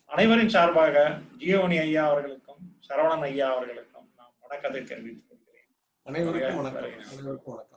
அனைவரின் சார்பாக ஜியோனி ஐயா அவர்களுக்கும் சரவணன் ஐயா அவர்களுக்கும் நான் வணக்கத்தை தெரிவித்துக் கொள்கிறேன் அனைவருக்கும் வணக்கம் அனைவருக்கும் வணக்கம்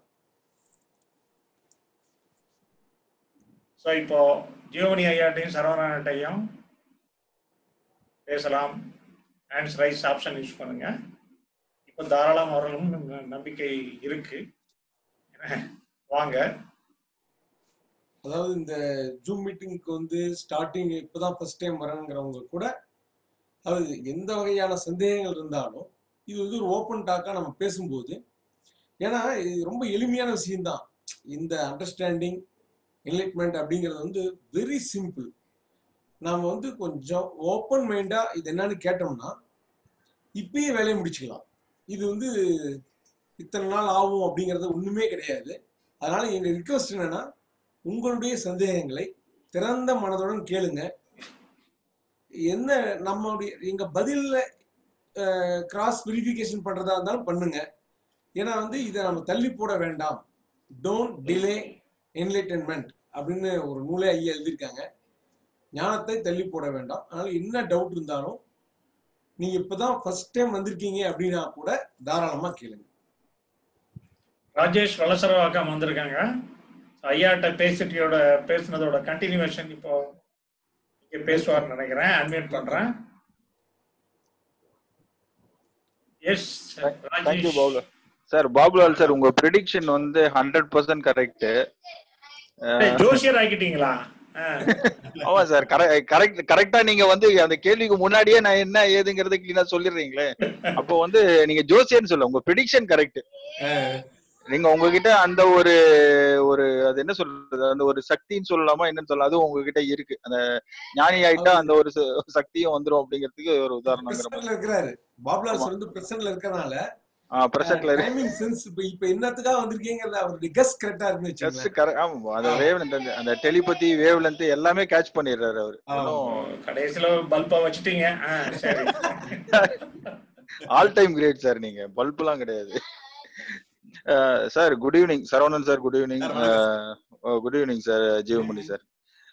ஸோ இப்போ ஜியோனி ஐயாட்டையும் சரவணன்ட்டையும் பேசலாம் ஹேண்ட்ஸ் ரைஸ் ஆப்ஷன் யூஸ் பண்ணுங்க இப்போ தாராளம் அவர்களும் ந- நம்பிக்கை இருக்கு வாங்க அதாவது இந்த ஜூம் மீட்டிங்க்கு வந்து ஸ்டார்டிங் இப்பதான் ஃபர்ஸ்ட் டைம் வரங்கிறவங்க கூட அதாவது எந்த வகையான சந்தேகங்கள் இருந்தாலும் இது வந்து ஒரு ஓப்பன் டாக்கா நம்ம பேசும்போது ஏன்னா இது ரொம்ப எளிமையான விஷயம்தான் இந்த அண்டர்ஸ்டாண்டிங் என்லைட்மெண்ட் அப்படிங்கிறது வந்து வெரி சிம்பிள் நாம வந்து கொஞ்சம் ஓப்பன் மைண்டா இது என்னன்னு கேட்டோம்னா இப்பயே வேலையை முடிச்சுக்கலாம் இது வந்து இத்தனை நாள் ஆகும் அப்படிங்கிறது ஒண்ணுமே கிடையாது அதனால எங்க ரிக்வஸ்ட் என்னன்னா உங்களுடைய சந்தேகங்களை திறந்த மனதுடன் கேளுங்க என்ன நம்மளுடைய எங்க பதில்ல கிராஸ் வெரிஃபிகேஷன் பண்றதா இருந்தாலும் பண்ணுங்க ஏன்னா வந்து இதை நம்ம தள்ளி போட வேண்டாம் டோன்ட் டிலே என்லைட்டன்மெண்ட் அப்படின்னு ஒரு நூலே ஐயா எழுதியிருக்காங்க ஞானத்தை தள்ளி போட வேண்டாம் அதனால என்ன டவுட் இருந்தாலும் நீங்க இப்பதான் ஃபர்ஸ்ட் டைம் வந்திருக்கீங்க அப்படின்னா கூட தாராளமா கேளுங்க ராஜேஷ் வலசரவாக்கம் வந்திருக்காங்க ஐயாட்ட பேசிட்டியோட பேசுனதோட கண்டினியூவேஷன் இப்போ இங்க பேசுவார்னு நினைக்கிறேன் அட்மிட் பண்றேன் yes thank you Babula sir Babulal sir உங்க ப்ரிடிக்ஷன் வந்து ஹண்ட்ரட் பர்சன்ட் கரெக்ட் ஜோசியர் ஆக்கிட்டீங்களா ஆ. ஆமா சார் கரெக்ட் கரெக்டா நீங்க வந்து அந்த கேள்விக்கு முன்னாடியே நான் என்ன ஏதுங்கறத கிளீனா சொல்லிடுறீங்களே அப்போ வந்து நீங்க ஜோசியர்னு சொல்ல உங்க ப்ரிடிக்ஷன் கரெக்ட் நீங்க உங்ககிட்ட அந்த ஒரு ஒரு அது என்ன சொல்றது அந்த ஒரு சக்தின்னு சொல்லலாமா என்னன்னு சொல்லலாம் அதுவும் உங்ககிட்ட இருக்கு அந்த ஞானி ஆயிட்டா அந்த ஒரு ச- சக்தியும் வந்துரும் அப்படிங்கிறதுக்கு ஒரு உதாரணங்கிற மாதிரி பிரசன்ட்ல இருக்கிறாரு பாபுலால் சார் வந்து பிரசன்ட்ல இருக்கிறனால பிரசன்ட்ல இருக்கு டைமிங் சென்ஸ் இப்ப இப்ப என்னத்துக்காக வந்திருக்கீங்கிறது அவருடைய கெஸ் கரெக்டா இருக்குன்னு Just வச்சுக்கோங்களேன் correct. ஆமா அந்த வேவ் லென்த் அந்த டெலிபதி வேவ் லென்த் எல்லாமே கேட்ச் பண்ணிடுறாரு அவரு ஆமா. கடைசியில பல்பா வச்சுட்டீங்க ஆ, சரி ஆல் டைம் கிரேட் சார் நீங்க பல்புலாம் கிடையாது sir good evening Saravanan sir good evening Sir, வணக்கம் good evening sir Jeevamani sir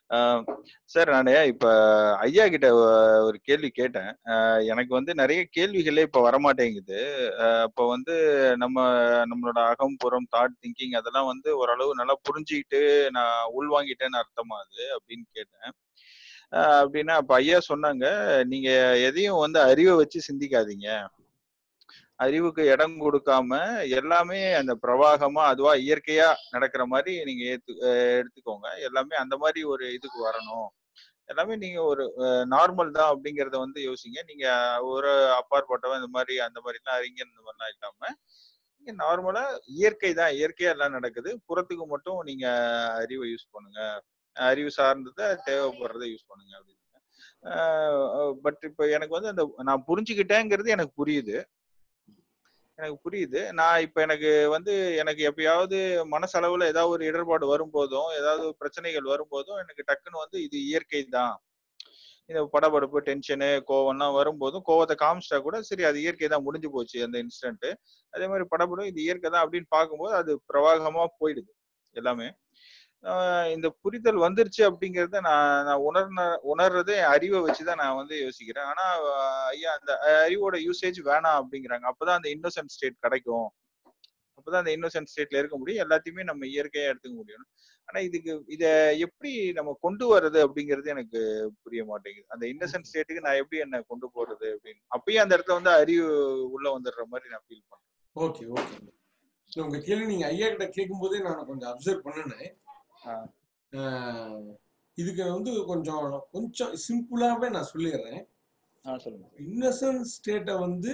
sir நான் இப்ப ஐயா கிட்ட அஹ், ஒரு கேள்வி கேட்டேன் அஹ், எனக்கு வந்து நிறைய கேள்விகளே இப்ப வரமாட்டேங்குது அஹ், அப்ப வந்து நம்ம நம்மளோட அகம் புறம் தாட் திங்கிங் அதெல்லாம் வந்து ஓரளவு நல்லா புரிஞ்சுக்கிட்டு நான் உள்வாங்கிட்டேன்னு அர்த்தமா அது அப்படின்னு கேட்டேன் அஹ், அப்படின்னா அப்ப ஐயா சொன்னாங்க நீங்க எதையும் வந்து அறிவை வச்சு சிந்திக்காதீங்க அறிவுக்கு இடம் கொடுக்காம எல்லாமே அந்த பிரவாகமா அதுவா இயற்கையா நடக்கிற மாதிரி நீங்க ஏத்து அஹ் எடுத்துக்கோங்க எல்லாமே அந்த மாதிரி ஒரு இதுக்கு வரணும் எல்லாமே நீங்க ஒரு நார்மல் தான் அப்படிங்கறத வந்து யோசிங்க நீங்க ஒரு அப்பாற்பட்டவன் இந்த மாதிரி அந்த மாதிரிலாம் அறிஞர் இந்த மாதிரிலாம் இல்லாம நீங்க நார்மலா இயற்கை தான் இயற்கையா எல்லாம் நடக்குது புறத்துக்கு மட்டும் நீங்க அறிவை யூஸ் பண்ணுங்க அறிவு சார்ந்ததை தேவைப்படுறதை யூஸ் பண்ணுங்க அப்படின்னு பட் இப்ப எனக்கு வந்து அந்த நான் புரிஞ்சுக்கிட்டேங்கிறது எனக்கு புரியுது எனக்கு புரியுது நான் இப்ப எனக்கு வந்து எனக்கு எப்பயாவது மனசளவுல ஏதாவது ஒரு இடர்பாடு வரும்போதும் ஏதாவது ஒரு பிரச்சனைகள் வரும்போதும் எனக்கு டக்குன்னு வந்து இது இயற்கை தான் இந்த படபடப்பு டென்ஷனு கோவம்லாம் வரும்போதும் கோவத்தை காமிச்சிட்டா கூட சரி அது இயற்கை தான் முடிஞ்சு போச்சு அந்த இன்ஸ்டன்ட் அதே மாதிரி படபடம் இது இயற்கை தான் அப்படின்னு பார்க்கும்போது அது பிரவாகமா போயிடுது எல்லாமே ஆஹ் இந்த புரிதல் வந்துருச்சு அப்படிங்கறத நான் நான் உணர்ன உணர்றதே அறிவை வச்சுதான் நான் வந்து யோசிக்கிறேன் ஆனா ஆஹ் ஐயா அந்த அறிவோட யூசேஜ் வேணாம் அப்படிங்கிறாங்க அப்பதான் அந்த இன்னோசன்ட் ஸ்டேட் கிடைக்கும் அப்பதான் அந்த இன்னோசன்ட் ஸ்டேட்ல இருக்க முடியும் எல்லாத்தையுமே நம்ம இயற்கையா எடுத்துக்க முடியும் ஆனா இதுக்கு இத எப்படி நம்ம கொண்டு வர்றது அப்படிங்கிறது எனக்கு புரிய மாட்டேங்குது அந்த இன்னசென்ட் ஸ்டேட்டுக்கு நான் எப்படி என்ன கொண்டு போறது அப்படின்னு அப்பயும் அந்த இடத்துல வந்து அறிவு உள்ள வந்துடுற மாதிரி நான் ஃபீல் பண்றேன் ஓகே ஓகே உங்க கேள்வி நீங்க ஐயா கிட்ட கேட்கும் போதே நான் கொஞ்சம் அப்சர்வ் பண்ணினேன் ஆ. ஆஹ் இதுக்கு வந்து கொஞ்சம் கொஞ்சம் சிம்பிளாவே நான் சொல்லிடுறேன் ஆ சொல்லுங்க இன்னசென்ட் ஸ்டேட்டை வந்து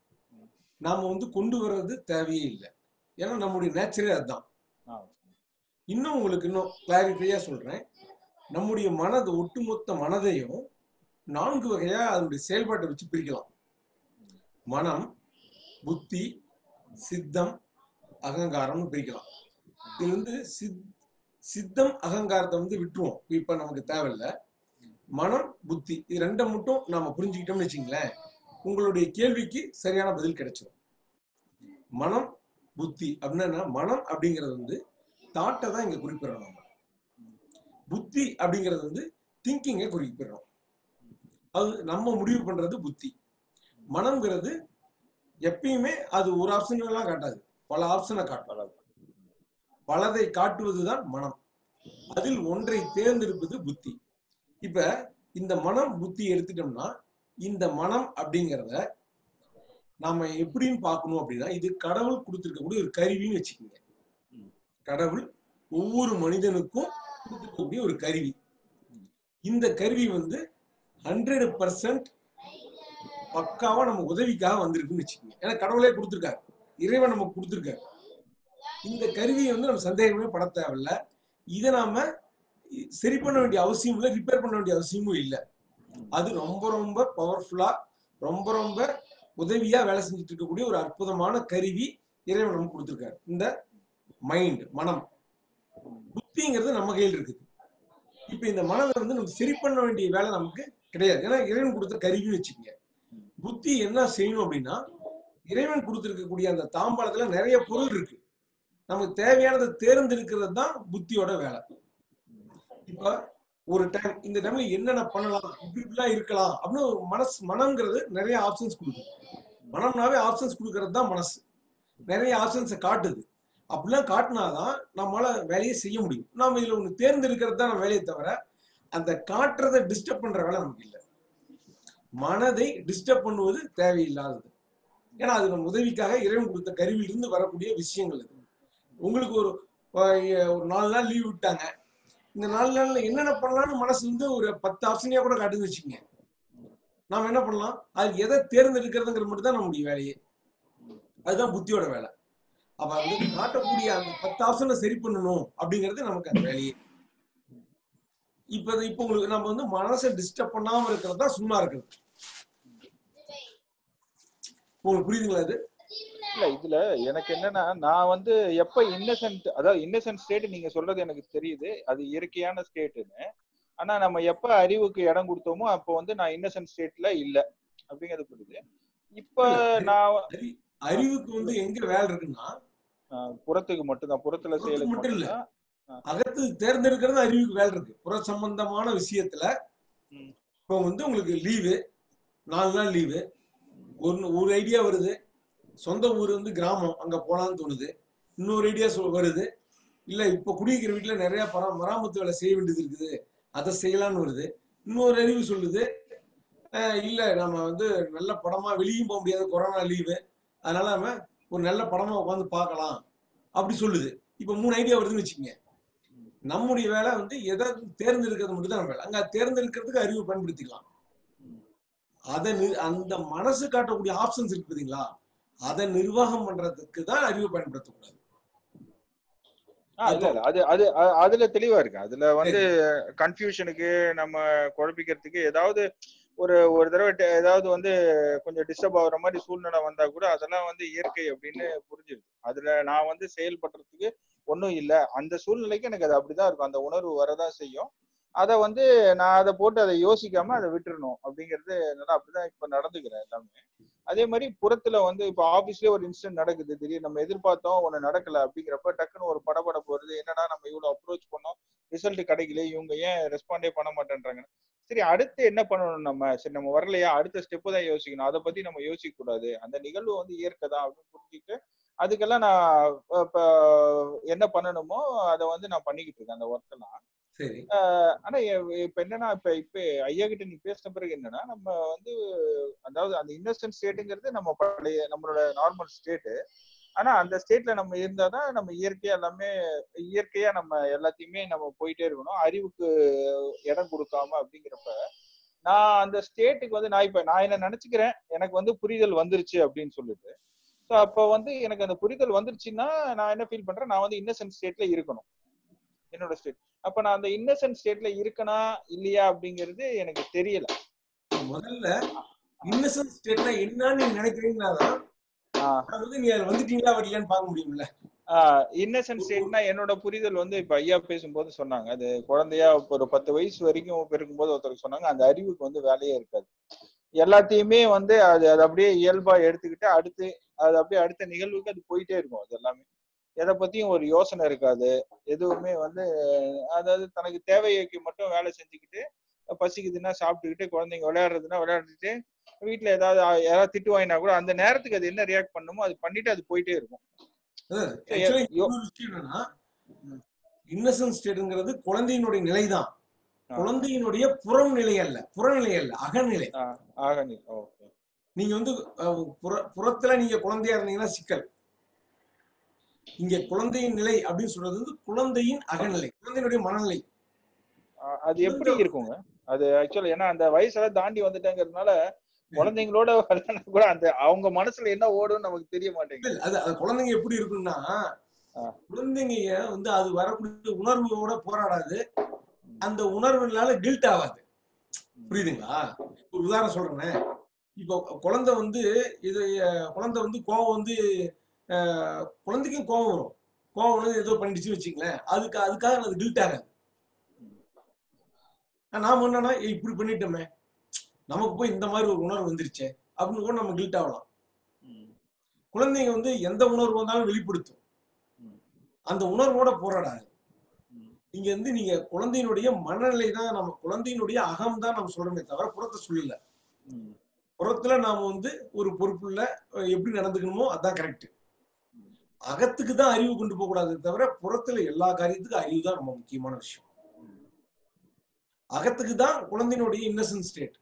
நாம வந்து கொண்டு வர்றது தேவையே இல்லை ஏன்னா நம்முடைய நேச்சரே அதுதான் ஆ இன்னும் உங்களுக்கு இன்னும் கிளாரிஃபையா சொல்றேன் நம்முடைய மனது ஒட்டுமொத்த மனதையும் நான்கு வகையா அதனுடைய செயல்பாட்டை வச்சு பிரிக்கலாம் மனம் புத்தி சித்தம் அகங்காரம்னு பிரிக்கலாம் இது வந்து சித் சித்தம் அகங்காரத்தை வந்து விட்டுருவோம் இப்ப நமக்கு தேவையில்லை மனம் புத்தி இது ரெண்டை மட்டும் நாம புரிஞ்சுக்கிட்டோம்னு வச்சுங்களேன் உங்களுடைய கேள்விக்கு சரியான பதில் கிடைச்சிடும் மனம் புத்தி அப்படின்னா மனம் அப்படிங்கிறது வந்து தாட்டை தான் இங்க குறிப்பிடுறோம் நம்ம புத்தி அப்படிங்கிறது வந்து திங்கிங்கை குறிப்பிடுறோம் அது நம்ம முடிவு பண்றது புத்தி மனம்ங்கிறது எப்பயுமே அது ஒரு ஆப்ஷன் எல்லாம் காட்டாது பல ஆப்ஷனை காட்டும் பலதை காட்டுவதுதான் மனம் அதில் ஒன்றை தேர்ந்தெடுப்பது புத்தி இப்ப இந்த மனம் புத்தி எடுத்துட்டோம்னா இந்த மனம் அப்படிங்கிறத நாம எப்படின்னு பார்க்கணும் அப்படின்னா இது கடவுள் கொடுத்திருக்கக்கூடிய ஒரு கருவின்னு வச்சுக்கோங்க கடவுள் ஒவ்வொரு மனிதனுக்கும் கொடுத்திருக்கக்கூடிய ஒரு கருவி இந்த கருவி வந்து ஹண்ட்ரட் பர்சன்ட் பக்காவா நம்ம உதவிக்காக வந்திருக்குன்னு வச்சுக்கோங்க ஏன்னா கடவுளே கொடுத்திருக்காரு இறைவன் நமக்கு கொடுத்திருக்காரு இந்த கருவியை வந்து நம்ம சந்தேகமே பட தேவையில்ல இதை நாம சரி பண்ண வேண்டிய அவசியம் இல்லை ரிப்பேர் பண்ண வேண்டிய அவசியமும் இல்லை அது ரொம்ப ரொம்ப பவர்ஃபுல்லா ரொம்ப ரொம்ப உதவியா வேலை செஞ்சுட்டு இருக்கக்கூடிய ஒரு அற்புதமான கருவி இறைவன் நமக்கு கொடுத்திருக்காரு இந்த மைண்ட் மனம் புத்திங்கிறது நம்ம கையில் இருக்குது இப்ப இந்த மனதை வந்து நம்ம சரி பண்ண வேண்டிய வேலை நமக்கு கிடையாது ஏன்னா இறைவன் கொடுத்த கருவின்னு வச்சுக்கோங்க புத்தி என்ன செய்யணும் அப்படின்னா இறைவன் கொடுத்திருக்கக்கூடிய அந்த தாம்பாளத்துல நிறைய பொருள் இருக்கு நமக்கு தேவையானதை தேர்ந்தெடுக்கிறது தான் புத்தியோட வேலை இப்ப ஒரு டைம் இந்த டைம்ல என்னென்ன பண்ணலாம் இப்படி இப்படிலாம் இருக்கலாம் அப்படின்னு ஒரு மனசு மனம்ங்கிறது நிறைய ஆப்ஷன்ஸ் கொடுக்கும் மனம்னாவே ஆப்ஷன்ஸ் கொடுக்கறது தான் மனசு நிறைய ஆப்ஷன்ஸை காட்டுது அப்படிலாம் காட்டினாதான் நம்மளால வேலையை செய்ய முடியும் நாம இதுல ஒண்ணு தேர்ந்தெடுக்கிறது தான் நம்ம வேலையை தவிர அந்த காட்டுறதை டிஸ்டர்ப் பண்ற வேலை நமக்கு இல்லை மனதை டிஸ்டர்ப் பண்ணுவது தேவையில்லாதது ஏன்னா அது நம்ம உதவிக்காக இறைவன் கொடுத்த கருவியிலிருந்து வரக்கூடிய விஷயங்கள் அது உங்களுக்கு ஒரு அஹ், ஒரு நாலு நாள் லீவ் விட்டாங்க இந்த நாலு நாள்ல என்னென்ன பண்ணலாம்னு மனசு வந்து ஒரு பத்து ஆப்ஷனையா கூட காட்டுன்னு வச்சுக்கோங்க நாம என்ன பண்ணலாம் அது எதை தேர்ந்தெடுக்கிறதுங்கிற மட்டும் தான் நம்முடைய வேலையே அதுதான் புத்தியோட வேலை அப்ப வந்து காட்டக்கூடிய அந்த பத்து ஆப்ஷனை சரி பண்ணணும் அப்படிங்கிறது நமக்கு அந்த வேலையே இப்ப இது- இப்ப உங்களுக்கு நம்ம வந்து மனசை டிஸ்டர்ப் பண்ணாம இருக்கிறது தான் சும்மா இருக்கிறது உங்களுக்கு புரியுதுங்களா இது இல்ல இதுல எனக்கு என்னன்னா நான் வந்து எப்ப இன்னசென்ட் அதாவது இன்னசென்ட் ஸ்டேட் நீங்க சொல்றது எனக்கு தெரியுது அது இயற்கையான ஸ்டேட்னு ஆனா நம்ம எப்ப அறிவுக்கு இடம் கொடுத்தோமோ அப்போ வந்து நான் இன்னசென்ட் ஸ்டேட்ல இல்ல அப்படிங்கிறது புரியுது இப்ப நான் அறி- அறிவுக்கு வந்து எங்க வேலை இருக்குன்னா ஆஹ், புறத்துக்கு மட்டும்தான் புறத்துல புறத்துக்கு செயலுக்கு மட்டும் இல்ல. மட்டும்தான் அகத்து தேர்ந்தெடுக்கிறது அறிவுக்கு வேலை இருக்கு புற சம்பந்தமான விஷயத்துல ம். இப்போ வந்து உங்களுக்கு லீவு நாலு நாள் லீவு ஒரு ஒரு ஐடியா வருது சொந்த ஊர் வந்து கிராமம் அங்க போலான்னு தோணுது இன்னொரு ஐடியா சொல் வருது இல்ல இப்ப குடியிருக்கிற வீட்டுல நிறைய பரா மராமத்து வேலை செய்ய வேண்டியது இருக்குது அதை செய்யலாம்னு வருது இன்னொரு அறிவு சொல்லுது அஹ் இல்ல நம்ம வந்து நல்ல படமா வெளியும் போக முடியாது கொரோனா லீவு அதனால நம்ம ஒரு நல்ல படமா உட்காந்து பார்க்கலாம் அப்படி சொல்லுது இப்ப மூணு ஐடியா வருதுன்னு வச்சுக்கோங்க நம்முடைய வேலை வந்து எதை தேர்ந்தெடுக்கிறது மட்டும் தான் நம்ம வேலை அங்க தேர்ந்தெடுக்கிறதுக்கு அறிவை பயன்படுத்திக்கலாம் அதை நி- அந்த மனசு காட்டக்கூடிய ஆப்ஷன்ஸ் இருக்கு பாத்தீங்களா அதை நிர்வாகம் பண்றதுக்கு தான் அறிவை பயன்படுத்தக்கூடாது ஆஹ் இல்ல இல்ல அது அது அ- அதுல தெளிவா இருக்கு அதுல வந்து கன்ஃபியூஷனுக்கு நம்ம குழப்பிக்கிறதுக்கு ஏதாவது ஒரு ஒரு தடவை டெ- ஏதாவது வந்து கொஞ்சம் டிஸ்டர்ப் ஆகுற மாதிரி சூழ்நிலை வந்தா கூட அதெல்லாம் வந்து இயற்கை அப்படின்னு புரிஞ்சிருது அதுல நான் வந்து செயல்படுறதுக்கு ஒண்ணும் இல்ல அந்த சூழ்நிலைக்கு எனக்கு அது அப்படிதான் இருக்கும் அந்த உணர்வு வரதான் செய்யும் அதை வந்து நான் அதை போட்டு அதை யோசிக்காம அதை விட்டுறணும் அப்படிங்கிறது நல்லா அப்படிதான் இப்ப நடந்துக்கிறேன் எல்லாமே அதே மாதிரி புறத்துல வந்து இப்ப ஆபீஸ்லயே ஒரு இன்சிடென்ட் நடக்குது திடீர்னு நம்ம எதிர்பார்த்தோம் ஒண்ணு நடக்கல அப்படிங்கிறப்ப டக்குன்னு ஒரு படபடப்பு வருது என்னடா நம்ம இவ்வளவு அப்ரோச் பண்ணோம் ரிசல்ட் கிடைக்கல இவங்க ஏன் ரெஸ்பாண்டே பண்ண மாட்டேன்றாங்க சரி அடுத்து என்ன பண்ணணும் நம்ம சரி நம்ம வரலையா அடுத்த ஸ்டெப்பு தான் யோசிக்கணும் அதை பத்தி நம்ம யோசிக்க கூடாது அந்த நிகழ்வு வந்து இயற்கை தான் அப்படின்னு புரிஞ்சுக்கிட்டு அதுக்கெல்லாம் நான் இப்ப என்ன பண்ணணுமோ அதை வந்து நான் பண்ணிக்கிட்டு இருக்கேன் அந்த ஒர்க் எல்லாம் சரி ஆனா எ- இப்ப என்னன்னா இப்ப இப்ப ஐயா கிட்ட நீ பேசின பிறகு என்னன்னா நம்ம வந்து அதாவது அந்த இன்னசென்ட் ஸ்டேட்டுங்கிறது நம்ம பழைய நம்மளோட நார்மல் ஸ்டேட்டு ஆனா அந்த ஸ்டேட்ல நம்ம இருந்தாதான் நம்ம இயற்கையா எல்லாமே இயற்கையா நம்ம எல்லாத்தையுமே நம்ம போயிட்டே இருக்கணும் அறிவுக்கு இடம் கொடுக்காம அப்படிங்கிறப்ப நான் அந்த ஸ்டேட்டுக்கு வந்து நான் இப்ப நான் என்ன நினைச்சுக்கிறேன் எனக்கு வந்து புரிதல் வந்துருச்சு அப்படின்னு சொல்லிட்டு ஸோ அப்ப வந்து எனக்கு அந்த புரிதல் வந்துருச்சுன்னா நான் என்ன ஃபீல் பண்றேன் நான் வந்து இன்னசென்ட் ஸ்டேட்ல இருக்கணும் என்னோட ஸ்டேட் அப்ப நான் அந்த இன்னசென்ட் ஸ்டேட்ல இருக்கனா இல்லையா அப்படிங்கிறது எனக்கு தெரியல முதல்ல இன்னசென்ட் ஸ்டேட்னா என்னன்னு நீங்க நினைக்கிறீங்கன்னா தான் ஆஹ் அது வந்து நீ அதுல வந்துட்டீங்களா வரலையான்னு பார்க்க முடியும்ல இன்னசென்ட் ஸ்டேட்னா என்னோட புரிதல் வந்து இப்ப ஐயா பேசும்போது சொன்னாங்க அது குழந்தையா ஒரு பத்து வயசு வரைக்கும் இருக்கும்போது ஒருத்தர் சொன்னாங்க அந்த அறிவுக்கு வந்து வேலையே இருக்காது எல்லாத்தையுமே வந்து அது அது அப்படியே இயல்பா எடுத்துக்கிட்டு அடுத்து அது அப்படியே அடுத்த நிகழ்வுக்கு அது போயிட்டே இருக்கும் அது எல்லாமே எதை பத்தியும் ஒரு யோசனை இருக்காது எதுவுமே வந்து அதாவது தனக்கு தேவைக்கு மட்டும் வேலை செஞ்சுக்கிட்டு பசிக்குதுன்னா சாப்பிட்டுக்கிட்டு குழந்தைங்க விளையாடுறதுன்னா விளையாடிட்டு வீட்டுல ஏதாவது ஆ- யாராவது திட்டு வாங்கினா கூட அந்த நேரத்துக்கு அது என்ன ரியாக்ட் பண்ணுமோ அது பண்ணிட்டு அது போயிட்டே இருக்கும் ஆக்சுவலி யோ- இன்னொரு விஷயம் என்னன்னா இன்னசென்ட் ஸ்டேட்ங்கிறது குழந்தையினுடைய நிலைதான் ஆ. குழந்தையினுடைய புறம் நிலை அல்ல புறநிலை அல்ல அகநிலை ஆ, ஆக நீ ஓகே நீங்க வந்து அஹ், புற புறத்துல நீங்க குழந்தையா இருந்தீங்கன்னா சிக்கல் இங்க குழந்தையின் நிலை அப்படின்னு சொல்றது வந்து குழந்தையின் அகநிலை குழந்தையினுடைய மனநிலை அது எப்படி இருக்குங்க அது ஆக்சுவலா ஏன்னா அந்த வயசெல்லாம் தாண்டி வந்துட்டேங்கிறதுனால குழந்தைங்களோட விளையாடுனா கூட அந்த அவங்க மனசுல என்ன ஓடும்னு நமக்கு தெரிய மாட்டேங்குது இல்ல, அது அது குழந்தைங்க எப்படி இருக்குன்னா ஆ. குழந்தைங்க வந்து அது வரக்கூடிய உணர்வுகளோட போராடாது அந்த உணர்வுனால கில்ட் ஆகாது புரியுதுங்களா ஒரு உதாரணம் சொல்றேன் இப்போ குழந்தை வந்து இது அஹ், குழந்தை வந்து கோவம் வந்து அஹ், குழந்தைக்கும் கோவம் வரும் கோவம் வந்து ஏதோ பண்ணிடுச்சு வச்சுங்களேன் அதுக்கு அதுக்காக அது கில்ட் ஆகாது ஆனா, நாம என்னன்னா "ஏய், இப்படி பண்ணிட்டோமே நமக்கு போய் இந்த மாதிரி ஒரு உணர்வு வந்துருச்சே அப்படின்னு கூட நம்ம கில்ட் ஆகலாம் ம். குழந்தைங்க வந்து எந்த உணர்வு வந்தாலும் வெளிப்படுத்தும் ம். அந்த உணர்வோட போராடாது ம். இங்க வந்து நீங்க குழந்தையினுடைய மனநிலை தான் நம்ம குழந்தையினுடைய அகம் தான் நம்ம சொல்றோமே தவிர புறத்தை சொல்லல ம். புறத்துல நாம வந்து ஒரு பொறுப்புள்ள அஹ், எப்படி நடந்துக்கணுமோ அதான் கரெக்ட் அகத்துக்கு தான் அறிவு கொண்டு போக கூடாது தவிர புறத்துல எல்லா காரியத்துக்கும் அறிவு தான் ரொம்ப முக்கியமான விஷயம் அகத்துக்கு தான் குழந்தையினுடைய இன்னசென்ட் ஸ்டேட்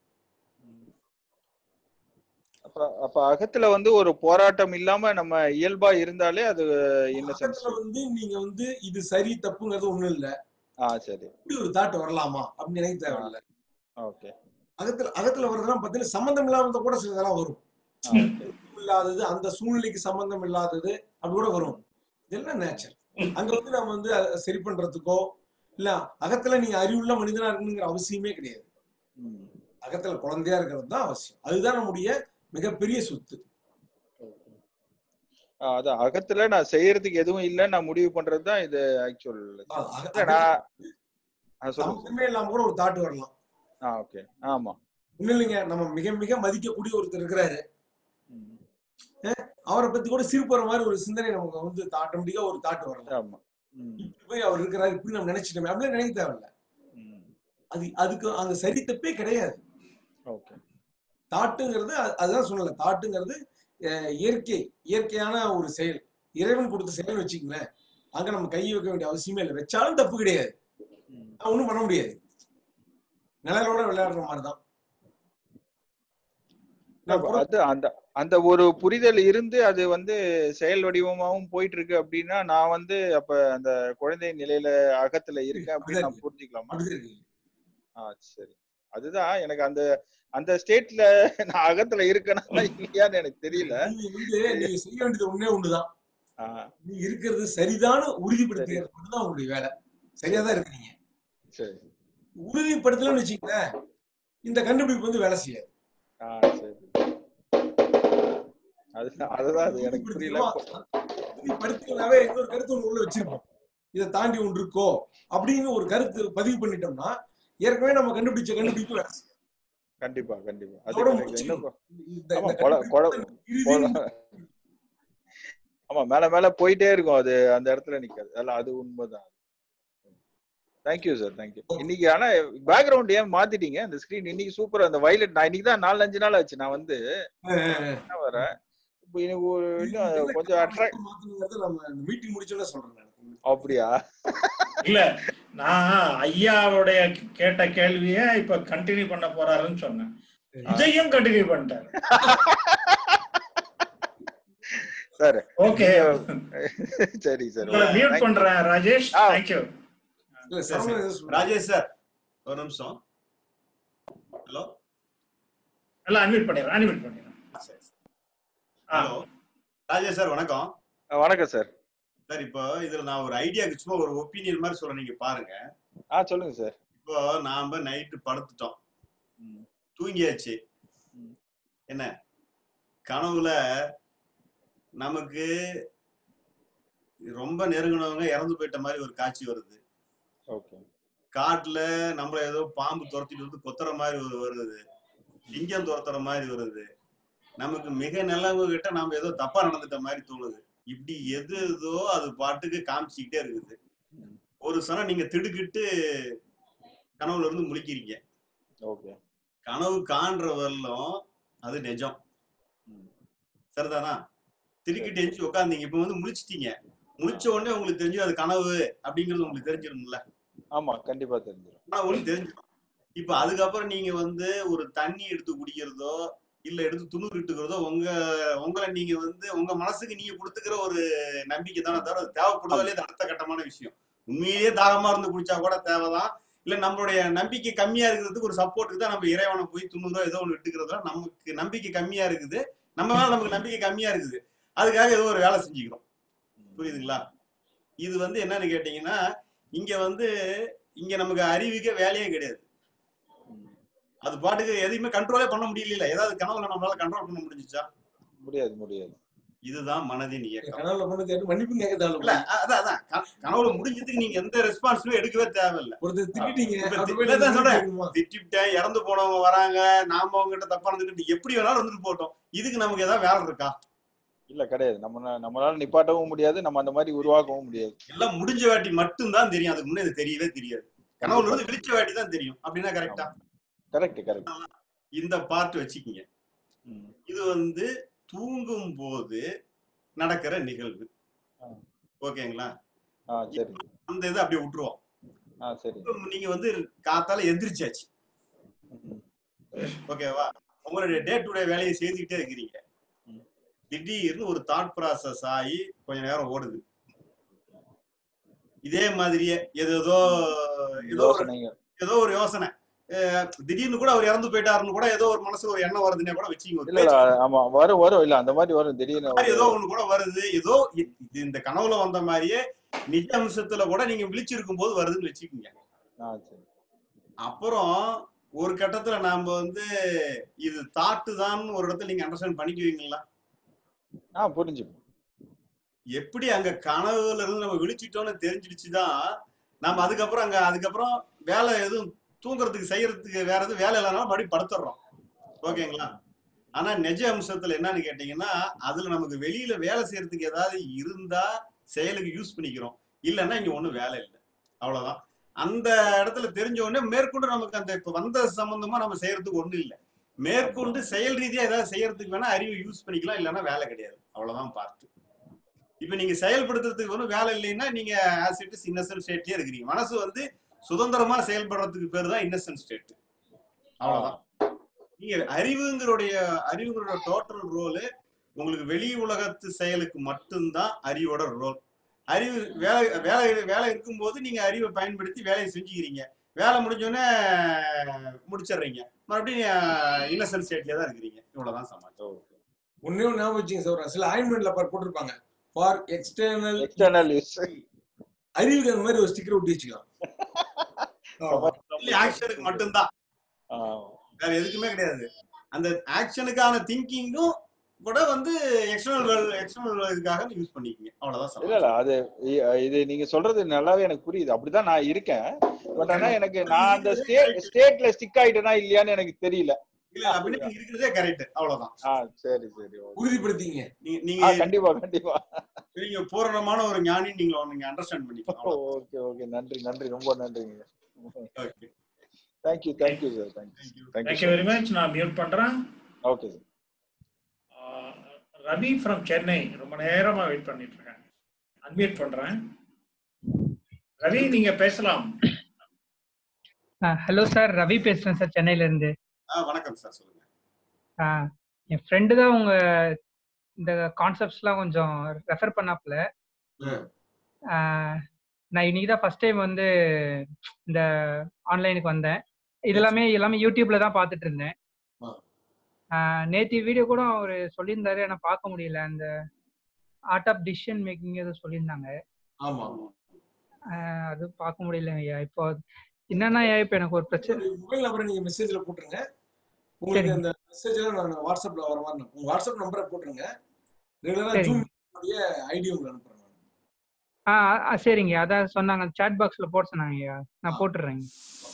அப்ப அப்ப அகத்துல வந்து ஒரு போராட்டம் இல்லாம நம்ம இயல்பா இருந்தாலே அது இன்னசென்ஸ் அகத்துல வந்து நீங்க வந்து இது சரி தப்புங்கிறது ஒண்ணும் இல்ல ஆ சரி இப்படி ஒரு தாட் வரலாமா அப்படின்னு நினைக்க தேவையில்ல ஓகே அகத்துல அகத்துல வர்றதெல்லாம் பார்த்தீங்கன்னா சம்பந்தம் இல்லாம கூட சிலதெல்லாம் வரும் ஓகே இல்லாதது அந்த சூழ்நிலைக்கு சம்பந்தம் இல்லாதது அப்படி கூட வரும் இதெல்லாம் நேச்சர் அங்க வந்து நம்ம வந்து அதை சரி பண்றதுக்கோ இல்ல அகத்துல நீங்க அறிவுள்ள மனிதனா இருக்கணுங்கிற அவசியமே கிடையாது ம். அகத்துல குழந்தையா இருக்கிறது தான் அவசியம் அதுதான் நம்முடைய மிகப்பெரிய சொத்து ஆ, அது அகத்துல நான் செய்யறதுக்கு எதுவும் இல்ல நான் முடிவு பண்றதுதான் இது ஆக்சுவல் அ- அக- நான் ஆ, சொல்லுங்க சம்பந்தமே இல்லாம கூட ஒரு தாட் வரலாம் ஆ ஓகே ஆமா ஒண்ணும் இல்லைங்க நம்ம மிக மிக மதிக்கக்கூடிய ஒருத்தர் இருக்கிறாரு ம். அவரை பத்தி கூட சிரிப்புற மாதிரி ஒரு சிந்தனை நமக்கு வந்து ஆட்டோமேட்டிக்கா ஒரு தாட் வரலாம் ஆமா ம். இப்படி போய் அவர் இருக்கிறாரு இப்படி நம்ம நினைச்சிட்டோமே அப்படின்னு நினைக்க தேவையில்ல ம். அது அதுக்கு அங்க சரி தப்பே கிடையாது ஓகே தாட்டுங்கிறது அது- அதுதான் சொல்லல தாட்டுங்கிறது அஹ், இயற்கை இயற்கையான ஒரு செயல் இறைவன் கொடுத்த செயல் வச்சுக்கங்களேன் அங்க நம்ம கை வைக்க வேண்டிய அவசியமே இல்லை வச்சாலும் தப்பு கிடையாது ம். ஒன்றும் பண்ண முடியாது நிழலோட விளையாடுற மாதிரிதான் நான் புற- அது அந்த அந்த ஒரு புரிதல் இருந்து அது வந்து செயல் வடிவமாவும் போயிட்டு இருக்கு அப்படின்னா நான் வந்து அப்ப அந்த குழந்தை நிலையில அகத்துல இருக்கேன் அப்படின்னு நான் புரிஞ்சுக்கலாமா அப்படிதான் இருக்கு. ஆ சரி அதுதான் எனக்கு அந்த அந்த ஸ்டேட்ல நான் அகத்துல இருக்கேனா இல்லையான்னு எனக்கு தெரியல நீங்க வந்து நீங்க செய்ய வேண்டியது ஒண்ணே ஒண்ணுதான் ஆ, நீ இருக்கிறது சரிதான்னு உறுதிப்படுத்துகிறது மட்டும்தான் உங்களுடைய வேலை சரியா தான் இருக்கீங்க சரி உறுதிப்படுத்தலன்னு வச்சுக்கங்களேன் இந்த கண்டுபிடிப்பு வந்து வேலை செய்யாது ஆ சரி அது அதுதான் அது எனக்கு புரியல உறுதிப்படுத்தினாவே இன்னொரு கருத்து ஒண்ணு உள்ள வச்சிருப்போம் இதை தாண்டி ஒன்று இருக்கோ அப்படின்னு ஒரு கருத்து பதிவு பண்ணிட்டோம்னா ஏற்கனவே நம்ம கண்டுபிடிச்ச கண்டுபிடிப்பு வேலை செய்யாது. கண்டிப்பா கண்டிப்பா அது அதோட எனக்கு இன்னும் இந்த- ஆமா, இந்த கொல- கொல- கண்டுபிடிப்பு இறுதின்னு ஆமா மேல மேல போயிட்டே இருக்கும் அது அந்த இடத்துல நிக்காது அதெல்லாம் அது உண்மைதான் தேங்க்யூ சார் தேங்க்யூ இன்னைக்கு ஆனா பேக்ரவுண்ட் ஏன் மாத்திட்டீங்க அந்த ஸ்கிரீன் இன்னைக்கு சூப்பரா அந்த வயலட் நான் இன்னைக்கு தான் நாலு அஞ்சு நாள் ஆச்சு நான் வந்து என்ன வரேன் இப்போ எனக்கு ஒரு இன்னும் கொஞ்சம் அட்ராக்ட் மாத்தணுங்கிறது நம்ம மீட்டிங் முடிச்சோட சொல்றேன் நான். அப்படியா இல்ல நான் ஐயாவுடைய கேட்ட கேள்விய இப்ப கண்டினியூ பண்ண போறாருன்னு சொன்னேன் இதையும் கண்டினியூ பண்ணிட்டாரு சார் ஓகே சரி சார் உங்களை மியூட் பண்றேன் ராஜேஷ் ஆ. தேங்க்யூ இல்ல, சரவணன் ஏதோ சொல்றாரு. ராஜேஷ் சார் ஒரு நிமிஷம் ஹலோ எல்லாம் அன்மியூட் பண்ணிடுறேன் அன்மியூட் பண்ணிடுறேன் ஆ ஹலோ ராஜேஷ் சார் வணக்கம் வணக்கம் சார் சார் இப்போ இதுல நான் ஒரு ஐடியாக்கு சும்மா ஒரு ஒப்பீனியன் மாதிரி சொல்றேன் நீங்க பாருங்க ஆ சொல்லுங்க சார் இப்போ நாம நைட்டு படுத்துட்டோம் தூங்கியாச்சு ம். என்ன கனவுல நமக்கு ரொம்ப நெருங்கினவங்க இறந்து போயிட்ட மாதிரி ஒரு காட்சி வருது ஓகே காட்டுல நம்மள ஏதோ பாம்பு துரத்திட்டு வந்து கொத்துற மாதிரி ஒரு வருது சிங்கம் துரத்துற மாதிரி வருது நமக்கு மிக நல்லவங்க கிட்ட நாம ஏதோ தப்பா நடந்துட்ட மாதிரி தோணுது இப்படி எது ஏதோ அது பாட்டுக்கு காமிச்சுக்கிட்டே இருக்குது ஒரு சனம் நீங்க திடுக்கிட்டு கனவுல இருந்து முழிக்கிறீங்க ஓகே கனவு காண்ற வரலும் அது நிஜம் சரிதானா திருக்கிட்டு எஞ்சி உட்காந்தீங்க இப்ப வந்து முழிச்சிட்டீங்க முழிச்ச உடனே உங்களுக்கு தெரிஞ்சு அது கனவு அப்படிங்கிறது உங்களுக்கு தெரிஞ்சிரும்ல ஆமா கண்டிப்பா தெரிஞ்சிடும் ஆனா ஒண்ணு தெரிஞ்சிடும் இப்ப அதுக்கப்புறம் நீங்க வந்து ஒரு தண்ணி எடுத்து குடிக்கிறதோ இல்ல எடுத்து துணு இட்டுக்கிறதோ உங்க உங்களை நீங்க வந்து உங்க மனசுக்கு நீங்க கொடுத்துக்கிற ஒரு நம்பிக்கை தானே தவிர அது தேவைப்படுவதாலே அது அடுத்த கட்டமான விஷயம் உண்மையிலேயே தாகமா இருந்து குடிச்சா கூட தேவைதான் இல்ல நம்மளுடைய நம்பிக்கை கம்மியா இருக்கிறதுக்கு ஒரு சப்போர்ட்டுக்கு தான் நம்ம இறைவனை போய் துணுறோ ஏதோ ஒண்ணு இட்டுக்கிறதோ நமக்கு நம்பிக்கை கம்மியா இருக்குது நம்ம மேல நமக்கு நம்பிக்கை கம்மியா இருக்குது அதுக்காக ஏதோ ஒரு வேலை செஞ்சுக்கிறோம் புரியுதுங்களா இது வந்து என்னன்னு கேட்டீங்கன்னா இங்க வந்து இங்க நமக்கு அறிவுக்கே வேலையே கிடையாது அது பாட்டுக்கு எதையுமே கண்ட்ரோலே பண்ண முடியல ஏதாவது கனவுல நம்மளால கண்ட்ரோல் பண்ண முடிஞ்சுச்சா முடியாது முடியாது இதுதான் மனதின் இயக்கம் கனவுல பண்ண கேட்டு மன்னிப்பு கேட்க இல்ல தேவையில்ல அ- அதான் அதான் க- கனவுல முடிஞ்சதுக்கு நீங்க எந்த ரெஸ்பான்ஸுமே எடுக்கவே தேவையில்ல ஒருத்தர் திட்டிட்டீங்க இப்ப அப்படி தி- போய் இல்லதான் மன்னிப்பு சொல்றேன். கேட்கணுமா? திட்டிவிட்டேன் இறந்து போனவங்க வராங்க நாம அவங்ககிட்ட தப்பா நடந்துக்கிட்டு எப்படி வேணாலும் இருந்துட்டு போட்டோம் இதுக்கு நமக்கு ஏதாவது வேலை இருக்கா இல்ல கிடையாது நம்ம நம்மளால நிப்பாட்டவும் முடியாது நம்ம அந்த மாதிரி உருவாக்கவும் முடியாது எல்லாம் முடிஞ்ச வாட்டி மட்டும்தான் தெரியும் அதுக்கு முன்னே இது தெரியவே தெரியாது கனவுல இருந்து விழிச்ச வாட்டி தான் தெரியும் அப்படின்னா கரெக்டா கரெக்ட் கரெக்ட் இந்த பார்ட் வச்சுக்கிங்க இது வந்து தூங்கும் போது நடக்கிற நிகழ்வு ஆ. ஓகேங்களா ஆ சரி அந்த இதை அப்படியே விட்டுருவோம் ஆ சரி இப்ப நீங்க வந்து காத்தால எந்திரிச்சாச்சு ம். ஓகேவா உங்களுடைய டே டு டே வேலையை செய்துக்கிட்டே இருக்கிறீங்க ம். திடீர்னு ஒரு தாட் ப்ராசஸ் ஆகி கொஞ்ச நேரம் ஓடுது இதே மாதிரியே ஏதோ ஏதோ ஏதோ ஒரு யோசனைங்க ஏதோ ஒரு யோசனை அஹ் திடீர்னு கூட அவர் இறந்து போயிட்டாருன்னு கூட ஏதோ ஒரு மனசுல ஒரு எண்ணம் வருதுன்னே கூட வச்சுங்க ஒரு இல்ல இல்ல ஆமா வரும் வரும் இல்ல அந்த மாதிரி வரும் திடீர்னு மாதிரி ஏதோ ஒண்ணு கூட வருது ஏதோ இ- இது இந்த கனவுல வந்த மாதிரியே நிஜ அம்சத்துல கூட நீங்க விழிச்சிருக்கும் போது வருதுன்னு வச்சுக்கோங்க ஆ சரி அப்புறம் ஒரு கட்டத்துல நாம வந்து இது தாட்டு தான் ஒரு இடத்துல நீங்க அண்டர்ஸ்டாண்ட் பண்ணிக்குவீங்களா ஆ புரிஞ்சுக்கும் எப்படி அங்க கனவுல இருந்து நம்ம விழிச்சிட்டோம்னு தெரிஞ்சிடுச்சுதான் நம்ம அதுக்கப்புறம் அங்க அதுக்கப்புறம் வேலை எதுவும் தூங்குறதுக்கு செய்யறதுக்கு வேற எதுவும் வேலை இல்லைனாலும் மறுபடியும் படுத்துடுறோம் ஓகேங்களா ஆனா நிஜ அம்சத்துல என்னன்னு கேட்டீங்கன்னா அதுல நமக்கு வெளியில வேலை செய்யறதுக்கு ஏதாவது இருந்தா செயலுக்கு யூஸ் பண்ணிக்கிறோம் இல்லைன்னா இங்க ஒண்ணும் வேலை இல்லை அவ்வளவுதான் அந்த இடத்துல தெரிஞ்ச உடனே மேற்கொண்டு நமக்கு அந்த இப்ப வந்த சம்பந்தமா நம்ம செய்யறதுக்கு ஒண்ணும் இல்லை மேற்கொண்டு செயல் ரீதியா ஏதாவது செய்யறதுக்கு வேணா அறிவை யூஸ் பண்ணிக்கலாம் இல்லைன்னா வேலை கிடையாது அவ்வளவுதான் பார்த்து இப்ப நீங்க செயல்படுத்துறதுக்கு ஒன்றும் வேலை இல்லைன்னா நீங்க ஆஸ் இட் இஸ் இன்னசென்ட் ஸ்டேட்லயே இருக்கிறீங்க மனசு வந்து சுதந்திரமா செயல்படுறதுக்கு பேர் தான் இன்னசென்ட் ஸ்டேட் அவ்வளவுதான் நீங்க அறிவுங்களுடைய அறிவுங்களோட டோட்டல் ரோலு உங்களுக்கு வெளி உலகத்து செயலுக்கு மட்டும்தான் அறிவோட ரோல் அறிவு வேலை வேலை வேலை இருக்கும்போது நீங்க அறிவை பயன்படுத்தி வேலையை செஞ்சுக்கிறீங்க வேலை முடிஞ்சோடனே முடிச்சிடுறீங்க மறுபடியும் இன்னசென்ட் ஸ்டேட்லயே தான் இருக்கிறீங்க இவ்வளவுதான் சமாச்சாரம் ஓகே ஒன்னே ஒன்று ஞாபகம் வச்சுங்க சார் சில ஆயின்மெண்ட்ல பார் போட்டிருப்பாங்க ஃபார் எக்ஸ்டர்னல் எக்ஸ்டர்னல் யூஸ் அறிவுக்கு அந்த மாதிரி ஒரு ஸ்டிக்கர் ஒட்டி வச்சுக்கலாம் அவ்வளவுதான். ஆக்ஷனுக்கு மட்டும்தான் வேற எதுக்குமே கிடையாது அந்த ஆக்ஷனுக்கான திங்கிங்கும் கூட வந்து எக்ஸ்டர்னல் எக்ஸ்டர்னல் இதுக்காக யூஸ் பண்ணிக்கங்க அவ்வளவுதான் இல்ல இல்ல சமாச்சாரம். அது இ- இது நீங்க சொல்றது நல்லாவே எனக்கு புரியுது அப்படிதான் நான் இருக்கேன் பட் ஆனா எனக்கு நான் அந்த ஸ்டேட் ஸ்டேட்ல ஸ்டிக் ஆயிட்டேனா இல்லையான்னு எனக்கு தெரியல இல்ல அப்படின்னு நீங்க இருக்கிறதே கரெக்ட் அவ்வளவுதான் ஆ சரி சரி ஓகே உறுதிப்படுத்திங்க நீங்க ஆ நீங்க கண்டிப்பா கண்டிப்பா நீங்க பூரணமான ஒரு ஞானி நீங்க நீங்க அண்டர்ஸ்டாண்ட் பண்ணிக்கலாம் ஓகே ஓகே நன்றி நன்றி ரொம்ப நன்றிங்க okay thank you thank you sir thank you thank you thank you thank you very much நான் மியூட் பண்றேன் ஓகே சார் ஆஹ் ரவி ஃப்ரம் சென்னை ரொம்ப நேரமா வெயிட் பண்ணிட்டு இருக்கேன் அன்மியூட் பண்றேன் ரவி நீங்க பேசலாம் ஹலோ சார் ரவி பேசுறேன் சார் சென்னையில இருந்து ஆ வணக்கம் சார் சொல்லுங்க ஆஹ் என் ஃப்ரெண்டு தான் உங்க இந்த கான்செப்ட்ஸ்லாம் கொஞ்சம் ரெஃபர் பண்ணாப்புல ம். ஆஹ் நான் இன்னைக்கு தான் ஃபர்ஸ்ட் டைம் வந்து இந்த ஆன்லைனுக்கு வந்தேன் இது எல்லாமே எல்லாமே யூடியூப்ல தான் பார்த்துட்டு இருந்தேன் ஆ. ஆஹ் நேத்தி வீடியோ கூட அவர் சொல்லியிருந்தாரு ஆனா பார்க்க முடியல அந்த ஆர்ட் ஆஃப் டிசிஷன் மேக்கிங் ஏதோ சொல்லியிருந்தாங்க ஆமா ஆஹ் அது பார்க்க முடியல ஐயா இப்போ என்னன்னா ஐயா இப்போ எனக்கு ஒரு பிரச்சனை மொபைல் நம்பரை நீங்க மெசேஜ்ல போட்டுருங்க உங்களுக்கு சரிங்க. அந்த மெசேஜ் எல்லாம் நான் வாட்ஸ்அப்ல வர மாதிரி நான் உங்க வாட்ஸ்அப் நம்பரை போட்டுருங்க ரெகுலரா சரிங்க. ஜூம் ஐடி உங்களுக்கு அனுப்புறேன் நான் ஆ ஆ, சரிங்க அதான் சொன்னாங்க சாட் பாக்ஸ்ல போட சொன்னாங்க ஐயா நான் ஆ. போட்டுடுறேங்க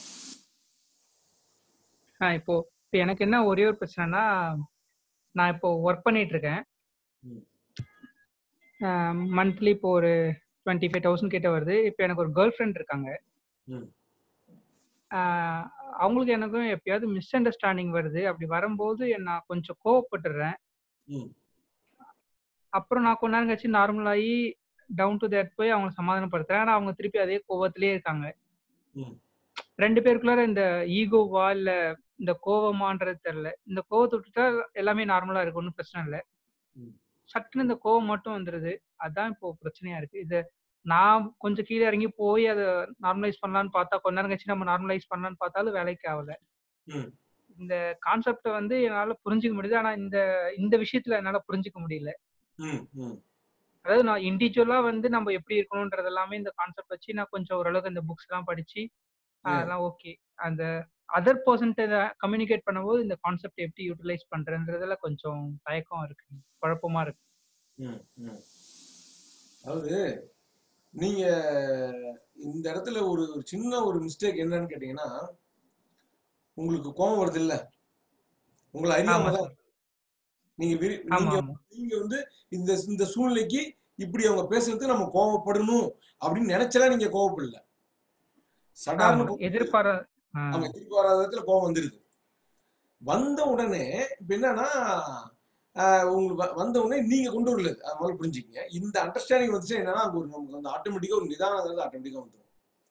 ஆ இப்போ இப்போ எனக்கு என்ன ஒரே ஒரு பிரச்சனைனா நான் இப்போ ஒர்க் பண்ணிட்டு இருக்கேன் ம். மந்த்லி இப்போ ஒரு டுவெண்ட்டி ஃபைவ் தௌசண்ட் கிட்ட வருது இப்போ எனக்கு ஒரு கேர்ள் ஃப்ரெண்ட் இருக்காங்க ம். ஆஹ் அவங்களுக்கு எனக்கும் எப்பயாவது மிஸ் அண்டர்ஸ்டாண்டிங் வருது அப்படி வரும்போது நான் கொஞ்சம் கோவப்பட்டுடுறேன் ம். அப்புறம் நான் கொஞ்ச நேரம் கழிச்சு நார்மலாகி டவுன் டு தேட் போய் அவங்களை சமாதானப்படுத்துறேன் ஆனா அவங்க திருப்பி அதே கோவத்திலே இருக்காங்க ம். ரெண்டு பேருக்குள்ளார இந்த ஈகோவா இல்ல இந்த கோவமான்றது தெரியல இந்த கோவத்தை விட்டுட்டா எல்லாமே நார்மலா இருக்கு ஒன்றும் பிரச்சனை இல்லை ம். சட்டுன்னு இந்த கோவம் மட்டும் வந்துருது அதான் இப்போ பிரச்சனையா இருக்கு இது நான் கொஞ்சம் கீழே இறங்கி போய் அதை நார்மலைஸ் பண்ணலான்னு பார்த்தா கொஞ்ச நேரம் கழிச்சு நம்ம நார்மலைஸ் பண்ணலான்னு பார்த்தாலும் வேலைக்கு ஆகல ம். இந்த கான்செப்டை வந்து என்னால புரிஞ்சுக்க முடியுது ஆனா இந்த இந்த விஷயத்துல என்னால புரிஞ்சுக்க முடியல ம், ம். அதாவது நான் இண்டிவிஜுவலா வந்து நம்ம எப்படி இருக்கணும்ன்றது எல்லாமே இந்த கான்செப்ட் வச்சு நான் கொஞ்சம் ஓரளவுக்கு இந்த புக்ஸ் எல்லாம் படிச்சு Yeah. அதெல்லாம் ஓகே அந்த அதர் பர்சன்ட்ட கம்யூனிகேட் பண்ணும்போது இந்த கான்செப்ட் எப்படி யூட்டிலைஸ் பண்றதுன்றதுல கொஞ்சம் தயக்கம் இருக்கு குழப்பமா இருக்கு ம், ம். அதாவது நீங்க இந்த இடத்துல ஒரு ஒரு சின்ன ஒரு மிஸ்டேக் என்னன்னு கேட்டீங்கன்னா உங்களுக்கு கோபம் வருது இல்ல உங்களை அறியாம ஆமா தான் சார் நீங்க விரு- ஆமா நீங்க ஆமா நீங்க வந்து இந்த இந்த சூழ்நிலைக்கு இப்படி அவங்க பேசுறதுக்கு நம்ம கோவப்படணும் அப்படின்னு நினைச்சலாம் நீங்க கோவப்படல சடார்னு ஆமா கோவம் எதிர்பார ஆ, அவங்க திருப்பி வராத இடத்துல கோவம் வந்துருது வந்த உடனே இப்ப என்னன்னா ஆஹ் உங்களுக்கு வ- வந்த உடனே நீங்க கொண்டு வரல அது முதல்ல புரிஞ்சுக்கங்க இந்த அண்டர்ஸ்டாண்டிங் வந்துச்சு என்னன்னா அங்க ஒரு நமக்கு வந்து ஆட்டோமேட்டிக்கா ஒரு நிதானங்கிறது ஆட்டோமேட்டிக்கா வந்துடும்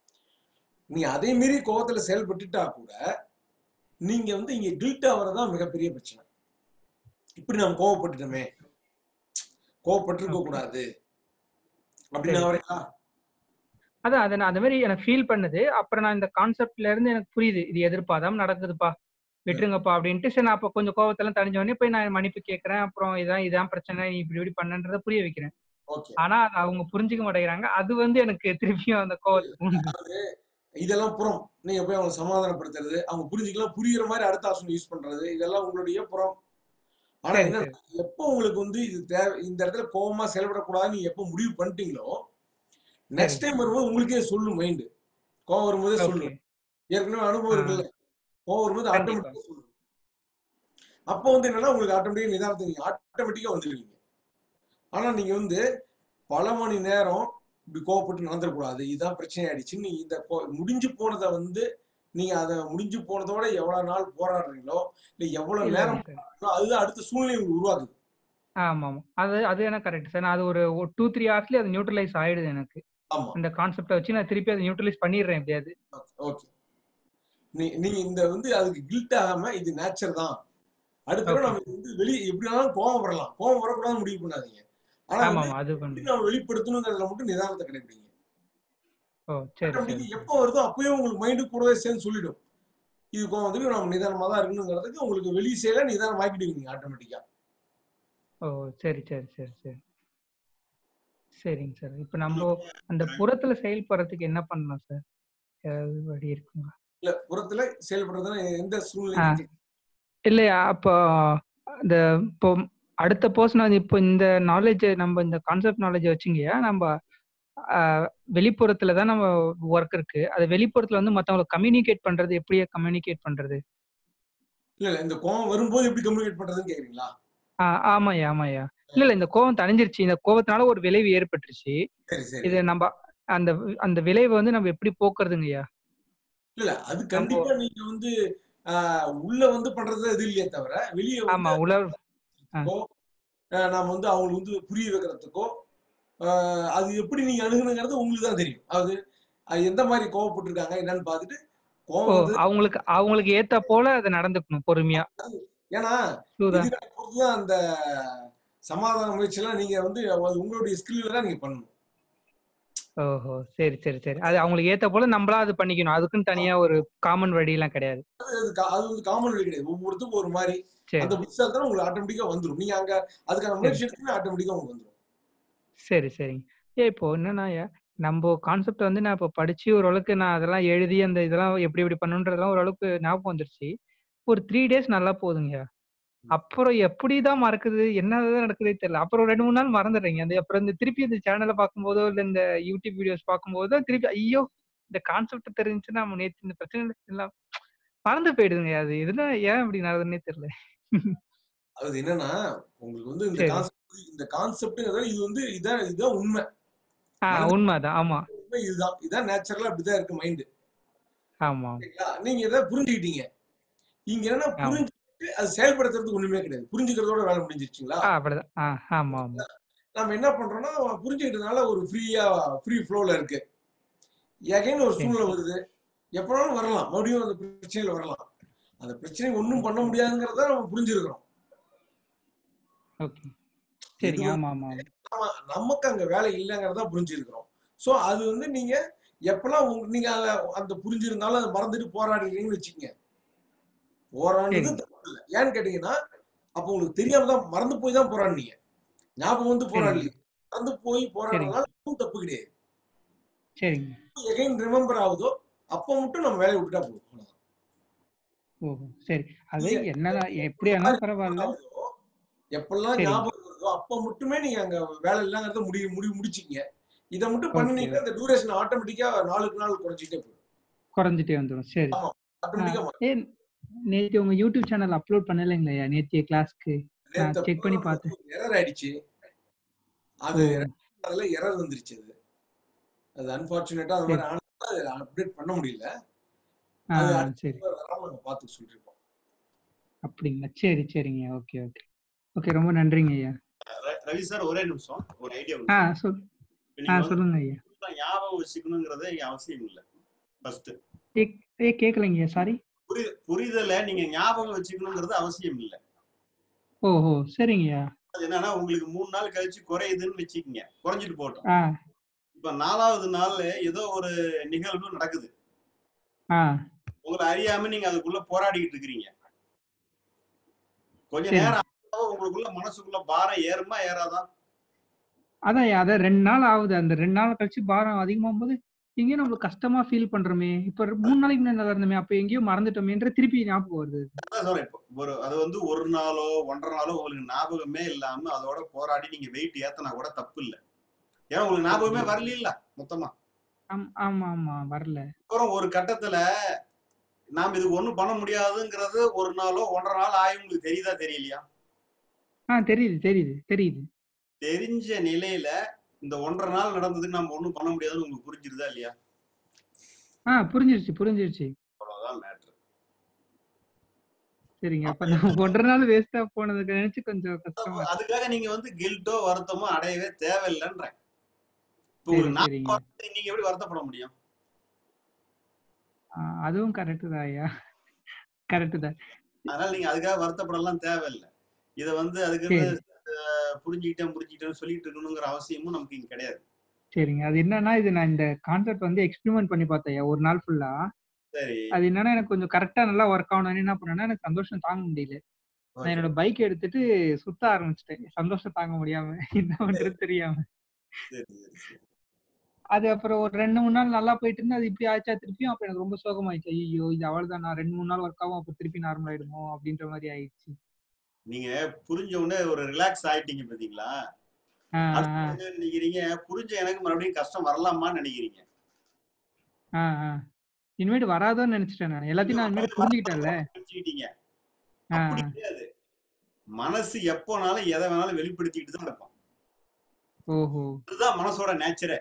நீ அதே மீறி கோவத்துல செயல்பட்டுட்டா கூட நீங்க வந்து இங்க கில்ட் ஆகிறதான் மிகப்பெரிய பிரச்சனை இப்படி நம்ம கோவப்பட்டுட்டோமே கோவப்பட்டிருக்க ஓகே கூடாது அப்படின்னு சரி வரீங்களா அதான் அதை நான் அந்த மாதிரி எனக்கு ஃபீல் பண்ணுது அப்புறம் நான் இந்த கான்செப்ட்ல இருந்து எனக்கு புரியுது இது எதிர்பாராம நடக்குதுப்பா விட்டுருங்கப்பா அப்படின்ட்டு சரி நான் அப்போ கொஞ்சம் கோவத்தெல்லாம் தணிஞ்ச உடனே போய் நான் மன்னிப்பு கேட்கறேன் அப்புறம் இதான் இதான் பிரச்சனை நீ இப்படி இப்படி பண்ணன்றத புரிய வைக்கிறேன் ஓகே ஆனா அதை அவங்க புரிஞ்சுக்க மாட்டேங்கிறாங்க அது வந்து எனக்கு திருப்பியும் அந்த கோவத்தை தூண்டுது. இதெல்லாம் புறம் நீங்க போய் அவங்க சமாதானப்படுத்துறது அவங்க புரிஞ்சுக்கலாம் புரியுற மாதிரி அடுத்த ஆப்ஷன் யூஸ் பண்றது இதெல்லாம் உங்களுடைய புறம் ஆனா சரி என்ன சரி எப்போ உங்களுக்கு வந்து இது தேவை இந்த இடத்துல கோவமா செயல்படக்கூடாதுன்னு நீங்க எப்போ முடிவு பண்ணிட்டீங்களோ சரி நெக்ஸ்ட் டைம் வரும்போது உங்களுக்கே சொல்லும் மைண்டு கோவம் வரும்போதே ஓகே சொல்லும் ஏற்கனவே அனுபவம் ஆ இருக்குல்ல கோவம் வரும்போது கண்டிப்பா ஆட்டோமேட்டிக்கா சொல்லும் அப்போ வந்து என்னன்னா உங்களுக்கு ஆட்டோமேட்டிக்கா நிதானத்தை நீங்க ஆட்டோமேட்டிக்கா வந்துடுவீங்க ஆனா நீங்க வந்து பல மணி நேரம் இப்படி கோவப்பட்டு நடந்துடக்கூடாது இதுதான் பிரச்சனை ஆயிடுச்சு நீங்க இந்த கோ- முடிஞ்சு போனதை வந்து நீங்க அதை முடிஞ்சு போனதோட எவ்வளவு நாள் போராடுறீங்களோ இல்ல எவ்வளவு இல்ல நேரம் சார் போராடுறீங்களோ அதுதான் அடுத்த சூழ்நிலை உங்களுக்கு உருவாக்குது ஆமா ஆமா அது அது எனக்கு கரெக்ட் சார் நான் அது ஒரு டூ த்ரீ ஹவர்ஸ்லயே அது நியூட்ரலைஸ் ஆயிடுது எனக்கு ஆமா இந்த கான்செப்டை வச்சு நான் திருப்பி அதை நியூட்ரலைஸ் பண்ணிடுறேன் எப்படியாவது ஓகே நீ நீங்க இந்த வந்து அதுக்கு கில்ட் ஆகாம இது நேச்சர் தான் அடுத்த தடவை ஓகே நம்ம வந்து வெளியே எப்படினாலும் கோவம் வரலாம் கோவம் வரக்கூடாதுன்னு முடிவு பண்ணாதீங்க ஆனா ஆமா வந்து ஆமா அது எப்படி பண்ணு நம்ம வெளிப்படுத்தணுங்கிறதுல மட்டும் நிதானத்தை கடைபிடிங்க ஓ சரி சரி ஆட்டோமேட்டிக்கா சரி எப்போ வருதோ அப்பயே உங்களுக்கு மைண்டு கூடவே சேர்ந்து சொல்லிடும் இது கோவம் வந்து நம்ம நிதானமா தான் இருக்கணுங்கிறதுக்கு உங்களுக்கு வெளி செயல நிதானம் ஆக்கிடுவீங்க ஆட்டோமேட்டிக்கா ஓ சரி சரி சரி சரி சரிங்க சார் இப்போ நம்ம இன்னும் அந்த correct. புறத்துல செயல்படுறதுக்கு என்ன பண்ணலாம் சார் ஏதாவது வழி இருக்குங்களா இல்ல புறத்துல செயல்படுறதுன்னா எந்த ஆ சூழ்நிலைக்கு இல்லையா அப்போ இந்த இப்போ அடுத்த பர்சன் வந்து இப்போ இந்த நாலேஜ் நம்ம இந்த கான்செப்ட் நாலேஜ் வச்சுங்கயா நம்ம ஆஹ், வெளிப்புறத்துல தான் நம்ம ஒர்க் இருக்கு அது வெளிப்புறத்துல வந்து மத்தவங்களை கம்யூனிகேட் பண்றது எப்படியே கம்யூனிகேட் பண்றது இல்ல இல்ல இந்த கோவம் வரும்போது எப்படி கம்யூனிகேட் பண்றதுன்னு கேக்குறீங்களா ஆ, ஆமாய்யா ஆமாய்யா இல்ல இல்ல இந்த கோவம் தணிஞ்சிருச்சு இந்த கோவத்தினால ஒரு விளைவு ஏற்பட்டுருச்சு சரி சரி இது நம்ம அந்த அந்த விளைவை வந்து நம்ம எப்படி போக்குறதுங்கய்யா இல்ல இல்ல அது நம்ம கண்டிப்பா நீங்க வந்து ஆஹ், உள்ள வந்து பண்றது இது இல்லையே தவிர வெளியே ஆமா வந்து உலர் ஆ அதுக்கோ, ஆஹ், நாம வந்து அவங்களுக்கு வந்து புரிய வைக்கிறதுக்கோ ஆஹ், அது எப்படி நீங்க அணுகணுங்கிறது உங்களுக்கு தான் தெரியும் அது அது எந்த மாதிரி கோவப்பட்டிருக்காங்க என்னன்னு பார்த்துட்டு ஓ கோவம் வந்து அவங்களுக்கு அவங்களுக்கு ஏத்த போல அது நடந்துக்கணும் பொறுமையா ஏன்னா சூதா எதிராளி பொறுத்துதான் அந்த சமாதான முயற்சியெல்லாம் நீங்க வந்து அது உங்களுடைய ஸ்கில்ல தான் நீங்க பண்ணணும் ஓஹோ சரி சரி சரி அது அவங்களுக்கு ஏத்த போல நம்மளா அது பண்ணிக்கணும் அதுக்குன்னு தனியா ஒரு காமன் வழியெல்லாம் கிடையாது அது கா- அது வந்து காமன் வழி கிடையாது ஒவ்வொருத்துக்கும் ஒரு மாதிரி சரி அந்த புக்ஸ் தான் உங்களுக்கு ஆட்டோமேட்டிக்கா வந்துடும் நீங்க அங்க அதுக்கான சரி முயற்சி எடுத்தீங்கன்னா ஆட்டோமேட்டிக்கா உங்களுக்கு வந்துடும் சரி சரிங்க ஏ இப்போ என்னன்னா நம்ம கான்செப்ட் வந்து நான் இப்போ படிச்சு ஓரளவுக்கு நான் அதெல்லாம் எழுதி அந்த இதெல்லாம் எப்படி எப்படி பண்ணுன்றதெல்லாம் ஓரளவுக்கு ஞாபகம் வந்துருச்சு ஒரு த்ரீ டேஸ் நல்லா போகுதுங்க அப்புறம் எப்படிதான் மறக்குது என்னதான் நடக்குதே தெரியல அப்புறம் ரெண்டு மூணு நாள் மறந்துடுறீங்க அந்த அப்புறம் இந்த திருப்பி இந்த சேனலை பார்க்கும்போதோ இல்ல இந்த யூடியூப் வீடியோஸ் பார்க்கும்போதோ திருப்பி ஐயோ இந்த கான்செப்ட் தெரிஞ்சுன்னா நம்ம நேற்று இந்த பிரச்சனை எல்லாம் மறந்து போயிடுதுங்க அது இதுதான் ஏன் இப்படி நடக்குதுன்னே தெரியல அது என்னன்னா உங்களுக்கு வந்து இந்த சரி கான்செப்ட் இந்த கான்செப்ட்ங்கிறத இது வந்து இதான் இதுதான் உண்மை ஆ மனித உண்மைதான் ஆமா உண்மை இதுதான் இதுதான் நேச்சுரலா அப்படிதான் இருக்கு மைண்டு ஆமா சரிங்களா? நீங்க இதை புரிஞ்சுக்கிட்டீங்க இங்க என்ன ஆமா. புரிஞ்சுக்கிட்டு அது செயல்படுத்துறதுக்கு ஒண்ணுமே கிடையாது புரிஞ்சுக்கிறதோட வேலை முடிஞ்சிருச்சுங்களா ஆ அப்படிதான் ஆ ஆமா ஆமா நம்ம என்ன பண்றோம்னா புரிஞ்சுக்கிட்டதுனால ஒரு ஃப்ரீயா ஃப்ரீ ஃப்ளோல இருக்கு எகைன் ஒரு சரி. சூழ்நிலை வருது எப்பனாலும் வரலாம் மறுபடியும் அந்த பிரச்சனையில வரலாம் அந்த பிரச்சனை ஒண்ணும் பண்ண முடியாதுங்கிறத நம்ம புரிஞ்சிருக்கிறோம் ஓகே சரி இது ஆமா ஆமா ஆமா. நம்ம நமக்கு அங்க வேலை இல்லைங்கிறத புரிஞ்சிருக்கிறோம் சோ அது வந்து நீங்க எப்பெல்லாம் உங்க- நீங்க அத- அந்த புரிஞ்சிருந்தாலும் அதை மறந்துட்டு போராடுறீங்கன்னு வச்சுக்கோங்க போராடுறது சரி. தப்பு இல்லை ஏன்னு கேட்டீங்கன்னா அப்போ உங்களுக்கு தெரியாம தான் மறந்து போய் தான் போராடுனீங்க ஞாபகம் வந்து போராடலையே மறந்து போய் போராடுறதுனால ஒண்ணும் தப்பு கிடையாது சரிங்க எகைன் ரிமெம்பர் ஆகுதோ அப்போ மட்டும் நம்ம வேலையை விட்டுட்டா போதும் அவ்வளவுதான். ஓஹோ சரி அது இல்ல. என்னடா எப்படி ஆனாலும் பரவாயில்ல ஆகுதோ, எப்பெல்லாம் சரி. ஞாபகம் வருதோ அப்போ மட்டுமே நீங்க அங்க வேலை இல்லைங்கிறத முடிவு முடிவு முடிச்சிங்க இதை மட்டும் Okay. பண்ணினீங்கன்னா அந்த டியூரேஷன் ஆட்டோமேட்டிக்கா நாளுக்கு நாள் குறைஞ்சிட்டே போயிடும் குறைஞ்சிட்டே வந்துடும் சரி ஆட்டோமேட்டிக்கா ஏ நேத்து உங்க யூடியூப் சேனல் அப்லோட் பண்ணலைங்களா நேத்திய கிளாஸ்க்கு நான் செக் பண்ணி பார்த்தேன் எரர் ஆயிடுச்சு அது ஓ, அதுல எரர் வந்துருச்சு அது அது அன்பார்ச்சுனேட்டா அது மாதிரி ஆனா அப்டேட் பண்ண முடியல ஆ, அது சரி வராம நாங்க பார்த்து சொல்லிருக்கோம் அப்படிங்களா சரி சரிங்க ஓகே ஓகே ஓகே ரொம்ப நன்றிங்க ஐயா ர- ரவி சார் ஒரே நிமிஷம் ஒரு ஐடியா ஆ சொல் இப்ப ஆ நீங்க வந்து சொல்லுங்க ஐயா புதுசா ஞாபகம் வச்சுக்கணுங்கிறது இங்க அவசியம் இல்லை ஃபர்ஸ்ட் ஏ ஏ கேட்கலைங்க சாரி புரி புரிதலை நீங்க ஞாபகம் வச்சுக்கணுங்கிறது அவசியம் இல்லை ஓஹோ சரிங்கய்யா அது என்னன்னா உங்களுக்கு மூணு நாள் கழிச்சு குறையுதுன்னு வச்சுக்கோங்க குறைஞ்சிட்டு போட்டோம் ஆ இப்ப நாலாவது நாள் ஏதோ ஒரு நிகழ்வு நடக்குது ஆ உங்களை அறியாம நீங்க அதுக்குள்ள போராடிக்கிட்டு இருக்கிறீங்க கொஞ்ச சரி. நேரம் ஆக உங்களுக்குள்ள மனசுக்குள்ள பாரம் ஏறுமா ஏறாதா அதான் ஐயா, அதான் ரெண்டு நாள் ஆகுது அந்த ரெண்டு நாள் கழிச்சு பாரம் அதிகமாகும் போது எங்கேயோ நம்மளுக்கு கஷ்டமா ஃபீல் பண்றோமே இப்ப ரெ- மூணு நாளைக்கு முன்னாடி நல்லா இருந்தோமே அப்ப எங்கேயோ மறந்துட்டோமேன்ற திருப்பி ஞாபகம் வருது அதான் சொல்றேன் இப்போ ஒரு அது வந்து ஒரு நாளோ ஒன்றரை நாளோ உங்களுக்கு ஞாபகமே இல்லாம அதோட போராடி நீங்க வெயிட் ஏத்தனா கூட தப்பு இல்லை ஏன்னா உங்களுக்கு ஞாபகமே வரல இல்ல மொத்தமா ஆம்- ஆமா ஆமா வரல அப்புறம் ஒரு கட்டத்துல நாம இதுக்கு ஒண்ணும் பண்ண முடியாதுங்கிறது ஒரு நாளோ ஒன்றரை நாள் ஆகி உங்களுக்கு தெரியுதா தெரியலையா ஆ தெரியுது தெரியுது தெரியுது தெரிஞ்ச நிலையில இந்த ஒன்றரை நாள் நடந்ததுக்கு நம்ம ஒண்ணும் பண்ண முடியாதுன்னு உங்களுக்கு புரிஞ்சிருதா இல்லையா ஆ புரிஞ்சிருச்சு புரிஞ்சிருச்சு அவ்வளவுதான் மேட்ரு சரிங்க அப்ப நான் ஒன்றரை நாள் வேஸ்டா போனதுக்கு நினைச்சு கொஞ்சம் கஷ்டமா இருக்கு. அதுக்காக நீங்க வந்து கில்ட்டோ வருத்தமோ அடையவே தேவையில்லைன்றேன் இப்போ சரி ஒரு நாள் சரிங்க நீங்க எப்படி வருத்தப்பட முடியும் ஆ, அதுவும் கரெக்ட் தான் ஐயா கரெக்ட் தான் அதனால நீங்க அதுக்காக வருத்தப்படலாம் தேவையில்லை இதை வந்து அதுக்கு சரி புரிஞ்சுக்கிட்டேன் புரிஞ்சுக்கிட்டேன்னு சொல்லிட்டு இருக்கணுங்கிற அவசியமும் நமக்கு இங்க கிடையாது சரிங்க அது என்னன்னா இது நான் இந்த கான்செப்ட் வந்து எக்ஸ்பெரிமெண்ட் பண்ணி பார்த்தேன் ஐயா, ஒரு நாள் ஃபுல்லா சரி அது என்னன்னா எனக்கு கொஞ்சம் கரெக்டா நல்லா ஒர்க் ஆகணும்னு என்ன பண்ணேன்னா எனக்கு சந்தோஷம் தாங்க முடியல நான் ஓகே என்னோட பைக் எடுத்துட்டு சுத்த ஆரம்பிச்சிட்டேன் சந்தோஷம் தாங்க முடியாம என்ன பண்றது தெரியாம சரி சரி சரி அது அப்புறம் ஒரு ரெண்டு மூணு நாள் நல்லா போயிட்டு இருந்து அது இப்படி ஆச்சா திருப்பியும் அப்ப எனக்கு ரொம்ப சோகமாயிடுச்சு ஐயோ இது அவ்வளவுதான் நான் ரெண்டு மூணு நாள் ஒர்க் ஆகும் அப்ப திருப்பி நார்மல் ஆயிடுமோ அப்படின்ற மாதிரி ஆயிடுச்சு நீங்க புரிஞ்ச உடனே ஒரு ரிலாக்ஸ் ஆயிட்டீங்க பாத்தீங்களா ஆ அடுத்து ஆ என்ன நினைக்கிறீங்க புரிஞ்ச எனக்கு மறுபடியும் கஷ்டம் வரலாமான்னு நினைக்கிறீங்க ஆ ஆ இனிமேட்டு வராதோன்னு நினைச்சிட்டேன் நான் எல்லாத்தையும் நான் இனிமேட்டு புரிஞ்சுக்கிட்டேன்ல நினைச்சுக்கிட்டீங்க ஆ அப்படி கிடையாது மனசு எப்போனாலும் எதை வேணாலும் வெளிப்படுத்திக்கிட்டு தான் இருக்கும் ஓஹோ இதுதான் மனசோட நேச்சரே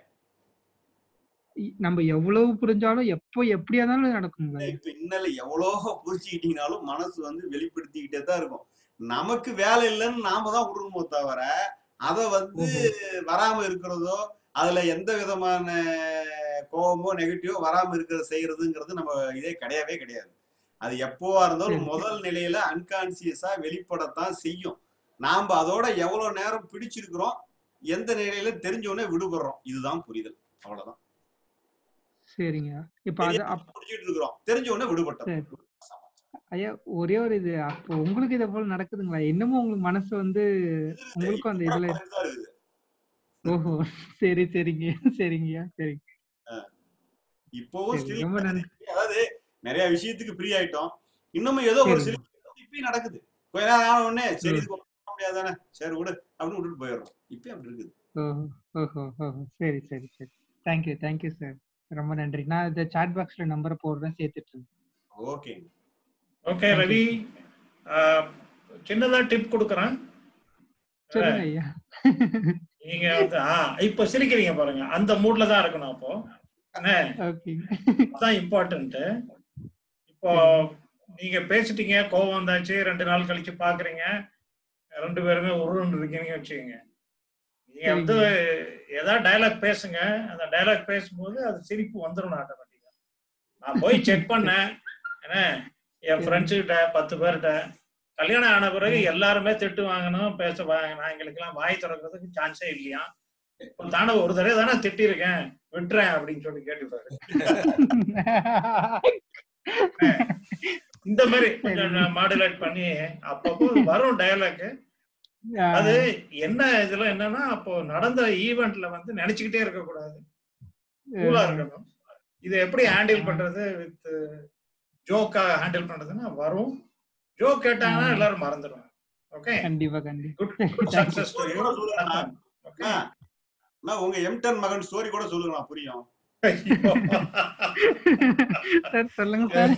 இ- நம்ம எவ்வளவு புரிஞ்சாலும் எப்போ எப்படியா இருந்தாலும் நடக்குங்களா இப்ப இன்னல எவ்வளோ புரிச்சுக்கிட்டீங்கனாலும் மனசு வந்து வெளிப்படுத்திக்கிட்டே தான் இருக்கும் நமக்கு வேலை இல்லைன்னு நாம தான் விடணுமோ தவிர அதை வந்து ஓஹோ வராம இருக்கிறதோ அதுல எந்த விதமான கோபமோ நெகட்டிவோ வராம இருக்கிறத செய்யறதுங்கிறது நம்ம இதே கிடையவே கிடையாது அது எப்போவா இருந்தாலும் சரி முதல் நிலையில அன்கான்சியஸா வெளிப்படத்தான் செய்யும் நாம அதோட எவ்வளவு நேரம் பிடிச்சிருக்கிறோம் எந்த நிலையில தெரிஞ்ச உடனே விடுபடுறோம் இதுதான் புரிதல் அவ்வளவுதான் சரிங்க இப்ப அது தெரியாம அப் பிடிச்சிட்டு இருக்கிறோம் தெரிஞ்ச உடனே விடுபட்டோம் சரி ஐயா ஒரே ஒரு இது அப்போ உங்களுக்கு இதை போல நடக்குதுங்களா என்னமோ உங்களுக்கு மனசு வந்து உங்களுக்கும் அந்த இதுல குறைஞ்சுதான் இருக்குது ஓஹோ சரி சரிங்க சரிங்கய்யா சரி இப்பவும் சரி ஸ்டில் ரொம்ப நன்றி அதாவது நிறைய விஷயத்துக்கு ஃப்ரீ ஆயிட்டோம் இன்னமும் ஏதோ ஒரு சில சரிங்க இப்பயும் நடக்குது கொஞ்ச நேரம் ஆன உடனே சரி ம். இதுக்கு ஒண்ணும் பண்ண முடியாதானே சரி விடு அப்படின்னு விட்டுட்டு போயிடுறோம் இப்பயும் அப்படி இருக்குது ஓஹோ ஓஹோ ஓஹோ சரி சரி சரி தேங்க்யூ தேங்க்யூ சார் ரொம்ப நன்றி நான் இந்த சாட் பாக்ஸ்ல நம்பரை போடுறேன் சேர்த்துட்டு okay okay Thank you, Ravi ஆஹ், சின்னதா டிப் கொடுக்குறேன் சொல்லுங்க ஐயா நீங்க வந்து ஆ இப்ப சிரிக்கிறீங்க பாருங்க அந்த மூட்ல தான் இருக்கணும் அப்போ என்ன ஓகே அதான் இம்பார்ட்டன்ட் இப்போ நீங்க பேசிட்டீங்க கோவம் வந்தாச்சு ரெண்டு நாள் கழிச்சு பாக்குறீங்க ரெண்டு பேருமே உருண்டு இருக்கீங்கன்னு வச்சுக்கோங்க நீங்க வந்து ஏதாவது டயலாக் பேசுங்க அந்த டயலாக் பேசும்போது அது சிரிப்பு வந்துடும் ஆட்டோமேட்டிக்கா நான் போய் செக் பண்ணேன் என்ன என் ஃப்ரெண்ட்ஸ் கிட்ட பத்து பேர்கிட்ட கல்யாணம் ஆன பிறகு எல்லாருமே திட்டு வாங்கணும் பேச வா- நான் எங்களுக்கு எல்லாம் வாய் திறக்கிறதுக்கு சான்ஸே இல்லையா இப்போ தானே ஒரு தடவை தானே திட்டிருக்கேன் விட்டுறேன் அப்படின்னு சொல்லி கேட்டுப்பாரு இந்த மாதிரி கொஞ்சம் மாடுலேட் பண்ணி அப்பப்போ வரும் டயலாக் அது என்ன இதுல என்னன்னா அப்போ நடந்த ஈவெண்ட்ல வந்து நினைச்சுக்கிட்டே இருக்க கூடாது கூலா இருக்கணும் இதை எப்படி ஹேண்டில் பண்றது வித் ஜோக்கா ஹேண்டில் பண்றதுன்னா வரும் ஜோக் கேட்டாங்கன்னா எல்லாரும் மறந்துடுவாங்க ஓகே கண்டிப்பா கண்டிப்பா good good success to you okay அண்ணா, அண்ணா, உங்க எம்டன் மகன் ஸ்டோரி கூட சொல்லுங்களா புரியும் சார் சொல்லுங்க சார்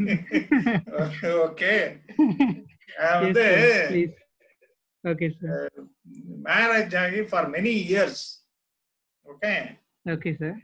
ஓகே வந்து ப்ளீஸ் ஓகே சார் மேரேஜ் ஆகி for many years okay okay sir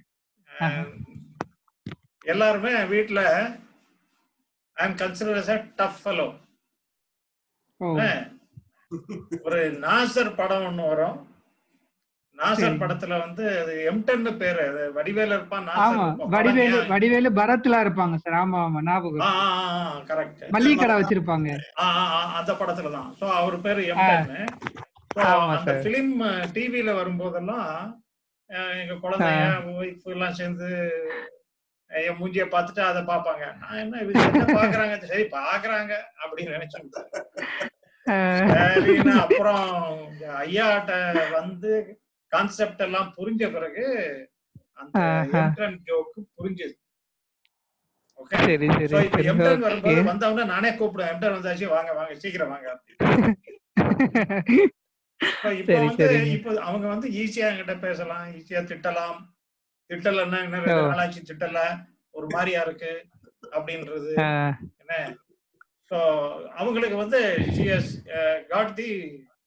எல்லாருமே வீட்ல I am consider a tough fellow ஓ ஒரு நாசர் படம் ஒண்ணு வரும் நாசர் சரி. படத்துல வந்து அது எம்டன்னு பேரு அது வடிவேல இருப்பான் நாசர் ஆமா இருப்பான். வடிவேலு படம் வடிவேலு பரத்ல இருப்பாங்க சார் ஆமா ஆமா ஞாபகம் ஆ கரெக்ட் மல்லிகை கடை வச்சிருப்பாங்க அந்த படத்துல தான் சோ அவர் பேரு எம்டன்னு So, ஆமா அந்த sir. பிலிம் டிவில வரும்போதெல்லாம் அஹ், எங்க குழந்தைங்க ஒய்ஃப் எல்லாம் சேர்ந்து அஹ், என் மூஞ்சிய பார்த்துட்டு அதை பார்ப்பாங்க நான் என்ன இது என்ன பாக்குறாங்க சரி பாக்குறாங்க அப்படின்னு நினைச்சேன் அஹ், சரின்னு அப்புறம் ஐயாட்ட வந்து கான்செப்ட் எல்லாம் புரிஞ்ச பிறகு அந்த ஆஹா. எம்டன் ஜோக்கு புரிஞ்சது ஓகே சரி சரி சோ இப்ப சரி எம்டன் ஓகே வரும்போது வந்தவங்க நானே கூப்பிடுவேன் எம்டன் வந்தாச்சு வாங்க வாங்க சீக்கிரம் வாங்க அப்படின்னு. இப்ப இப்ப சரி, வந்து சரிங்க. இப்ப அவங்க வந்து ஈஸியா என்கிட்ட பேசலாம் ஈஸியா திட்டலாம் திட்டலன்னா இன்னும் ரெண்டு ஓ. நாளாச்சு திட்டல ஒரு மாதிரியா இருக்கு அப்படின்றது அஹ், என்ன ஸோ அவங்களுக்கு வந்து CS got the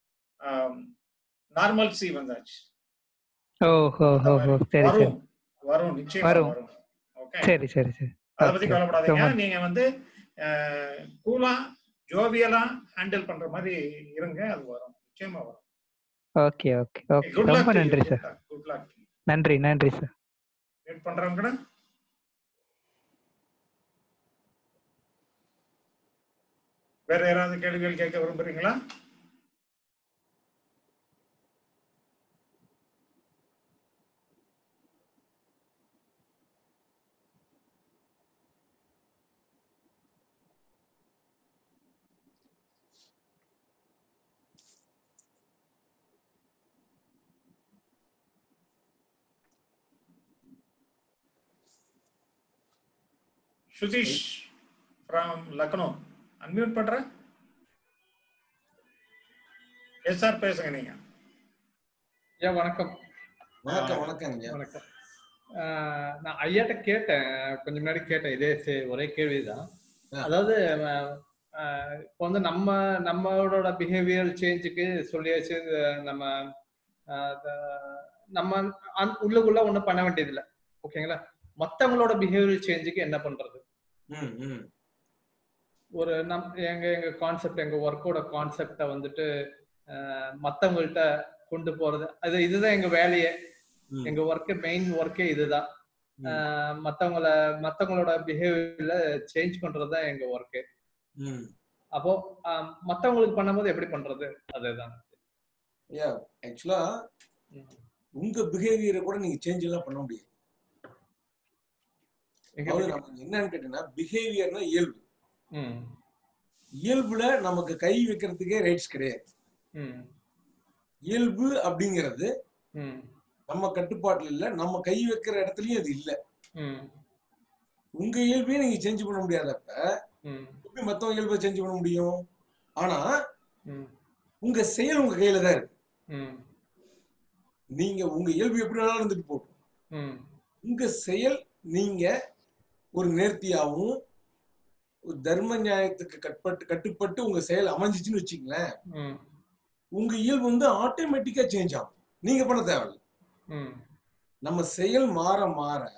normal C வந்தாச்சு ஓ ஹோ ஹோ ஹோ சரி சரி வரும் வரும் நிச்சயமா வரும். வரும் ஓகே சரி சரி சரி அதை பத்தி Okay. கவலைப்படாதீங்க ரொம்ப- நீங்க வந்து கூலா ஜோவியலா ஹேண்டில் பண்ற மாதிரி இருங்க அது வரும் நிச்சயமா வரும் ஓகே ஓகே ஓகே குட் ரொம்ப லக் நன்றி சார் குட் லக் நன்றி நன்றி சார் வெயிட் பண்றவங்க கூட வேற யாராவது கேள்விகள் கேட்க விரும்புறீங்களா சுதீஷ் ஃப்ரம் லக்னோ அன்மியூட் பண்றேன் எஸ் சார் பேசுங்க நீங்க ஐயா வணக்கம் வணக்கம் வணக்கங்க வணக்கம் ஆஹ் நான் ஐயாட்ட கேட்டேன் கொஞ்சம் முன்னாடி கேட்டேன் இதே சே- ஒரே கேள்விதான் ஆ. அதாவது ஆஹ் ஆஹ் இப்போ வந்து நம்ம நம்மளோட பிஹேவியர் சேஞ்சுக்கு சொல்லியாச்சு இது நம்ம ஆஹ் அத- நம்ம அந்த- உள்ளுக்குள்ள ஒண்ணும் பண்ண வேண்டியதில்லை ஓகேங்களா மத்தவங்களோட பிஹேவியர் சேஞ்சுக்கு என்ன பண்றது ம் ம் ஒரு நம் எங்க எங்க கான்செப்ட் எங்க ஒர்க்கோட கான்செப்டை வந்துட்டு ஆஹ் மத்தவங்கள்ட்ட கொண்டு போறது அது இதுதான் எங்க வேலையே ம். எங்க ஒர்க்கு மெயின் ஒர்க்கே இதுதான் ம். ஆஹ் மத்தவங்கள மத்தவங்களோட பிஹேவியர்ல சேஞ்ச் பண்றது தான் எங்க ஒர்க்கு ம் அப்போ ஆஹ் மத்தவங்களுக்கு பண்ணும்போது எப்படி பண்றது அதுதான் ஐயா ஆக்சுவலா ம். உங்க பிஹேவியரை கூட நீங்க சேஞ்ச் எல்லாம் பண்ண முடியாது எங்க அதாவது நமக்கு என்னன்னு கேட்டீங்கன்னா பிஹேவியர்னா இயல்பு ம் இயல்புல நமக்கு கை வைக்கிறதுக்கே ரைட்ஸ் கிடையாது ம் இயல்பு அப்படிங்கிறது ம் நம்ம கட்டுப்பாட்டுல இல்ல நம்ம கை வைக்கிற இடத்துலயும் அது இல்ல ம் உங்க இயல்பையும் நீங்க சேஞ்ச் பண்ண முடியாதப்ப ம் எப்படி மத்தவங்க இயல்பை சேஞ்ச் பண்ண முடியும் ஆனா ம் உங்க செயல் உங்க கையில தான் இருக்கு ம் நீங்க உங்க இயல்பு எப்படி வேணாலும் இருந்துட்டு போகும் ம் உங்க செயல் நீங்க ஒரு நேர்த்தியாகவும் ஒரு தர்ம நியாயத்துக்கு கட்பட்டு கட்டுப்பட்டு உங்க செயல் அமைஞ்சிச்சுன்னு வச்சுங்களேன் ம் உங்க இயல்பு வந்து ஆட்டோமேட்டிக்கா சேஞ்ச் ஆகும் நீங்க பண்ண தேவையில்ல ம் நம்ம செயல் மாற மாற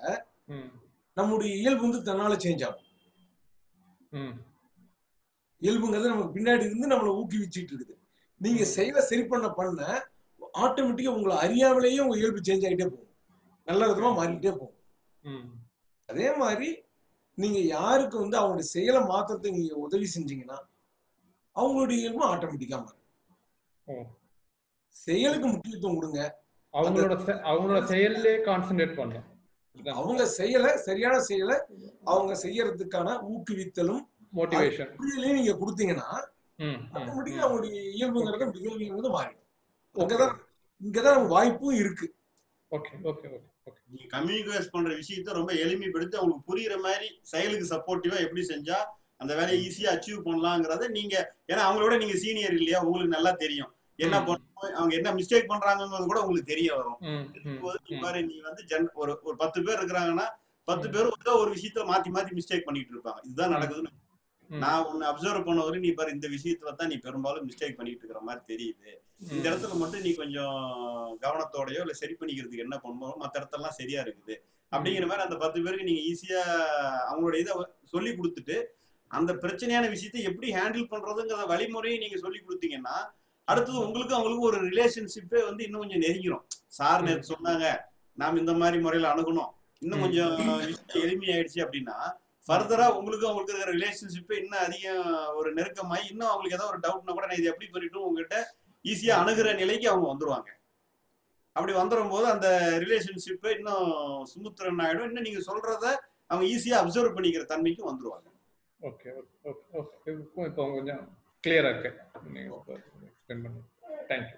ம் நம்முடைய இயல்பு வந்து தன்னால சேஞ்ச் ஆகும் ம் இயல்புங்கிறது நமக்கு பின்னாடி இருந்து நம்மளை ஊக்குவிச்சிட்டு இருக்குது நீங்க செயலை சரி பண்ண பண்ண ஆட்டோமேட்டிக்கா உங்களை அறியாமலேயே உங்க இயல்பு சேஞ்ச் ஆகிட்டே போகும் நல்ல விதமா மாறிக்கிட்டே போகும் ம் அதே மாதிரி நீங்க யாருக்கு வந்து அவங்களுடைய செயலை மாற்றத்துக்கு நீங்க உதவி செஞ்சீங்கன்னா அவங்களுடைய இயல்பும் ஆட்டோமேட்டிக்கா மாறும் ஓ செயலுக்கு முக்கியத்துவம் கொடுங்க அவங்களோட செ- அவங்களோட செயல்லே கான்சென்ட்ரேட் பண்ணணும் இதுதான் அவங்க செயலை சரியான செயலை அவங்க செய்யறதுக்கான ஊக்குவித்தலும் மோட்டிவேஷன் புரியலையும் நீங்க கொடுத்தீங்கன்னா ம் ம் ஆட்டோமேட்டிக்கா அவங்களுடைய இயல்புங்கிறது பிஹேவியர்ங்கிறது மாறிடும் அங்கதான் இங்கதான் நமக்கு வாய்ப்பும் இருக்கு ஓகே ஓகே ஓகே ஓகே நீங்க கம்யூனிகேட் பண்ற விஷயத்த ரொம்ப எளிமைப்படுத்தி அவங்களுக்கு புரியுற மாதிரி செயலுக்கு சப்போர்ட்டிவா எப்படி செஞ்சா அந்த வேலையை ஈஸியா அச்சீவ் பண்ணலாங்கிறத நீங்க ஏன்னா அவங்களோட நீங்க சீனியர் இல்லையா உங்களுக்கு நல்லா தெரியும் என்ன ம். பண்ணணும் அவங்க என்ன மிஸ்டேக் பண்றாங்கிறது கூட உங்களுக்கு தெரிய வரும் ம் ம் இருக்கும்போது நீ ம் பாரு நீ வந்து ஜென் ஒரு ஒரு பத்து பேர் இருக்கிறாங்கன்னா பத்து ம். பேரும் ஏதோ ஒரு விஷயத்த மாத்தி மாத்தி மிஸ்டேக் பண்ணிட்டு இருப்பாங்க இதுதான் ம். நடக்குதுன்னு ம். நான் ஒன்னு அப்சர்வ் பண்ண வரை நீ பாரு இந்த விஷயத்துல தான் நீ பெரும்பாலும் மிஸ்டேக் பண்ணிட்டு இருக்கிற மாதிரி தெரியுது இந்த ம். இடத்துல மட்டும் நீ கொஞ்சம் கவனத்தோடயோ இல்ல சரி பண்ணிக்கிறதுக்கு என்ன பண்ணணும் மத்த இடத்தெல்லாம் சரியா இருக்குது அப்படிங்கிற மாதிரி அந்த பத்து பேருக்கு நீங்க ஈஸியா அவங்களோட இதை சொல்லி கொடுத்துட்டு அந்த பிரச்சனையான விஷயத்தை எப்படி ஹேண்டில் பண்றதுங்கிற வழிமுறையை நீங்க சொல்லி கொடுத்தீங்கன்னா அடுத்தது உங்களுக்கும் அவங்களுக்கும் ஒரு ரிலேஷன்ஷிப்பே வந்து இன்னும் கொஞ்சம் நெருங்கிரும் சார் நேத்து சொன்னாங்க நாம் இந்த மாதிரி முறையில அணுகணும் இன்னும் ம். கொஞ்சம் விஷயம் எளிமையாயிடுச்சு அப்படின்னா ஃபர்தரா உங்களுக்கு அவங்களுக்கு இருக்கிற ரிலேஷன்ஷிப்பே இன்னும் அதிகம் ஒரு நெருக்கமாயி இன்னும் அவங்களுக்கு ஏதாவது ஒரு டவுட்னா கூட நான் இதை எப்படி பண்ணிட்டு உங்ககிட்ட ஈஸியா அணுகிற நிலைக்கு அவங்க வந்துருவாங்க அப்படி வந்துடும் போது அந்த ரிலேஷன்ஷிப்பை இன்னும் சுமுத்திரன் ஆயிடும் இன்னும் நீங்க சொல்றத அவங்க ஈஸியா அப்சர்வ் பண்ணிக்கிற தன்மைக்கும் வந்துருவாங்க ஓகே ஓகே ஓகே ஓகே இப்போ இப்போ கொஞ்சம் கிளியரா இருக்கு நீங்க எக்ஸ்பிளைன் பண்ணுங்க தேங்க்யூ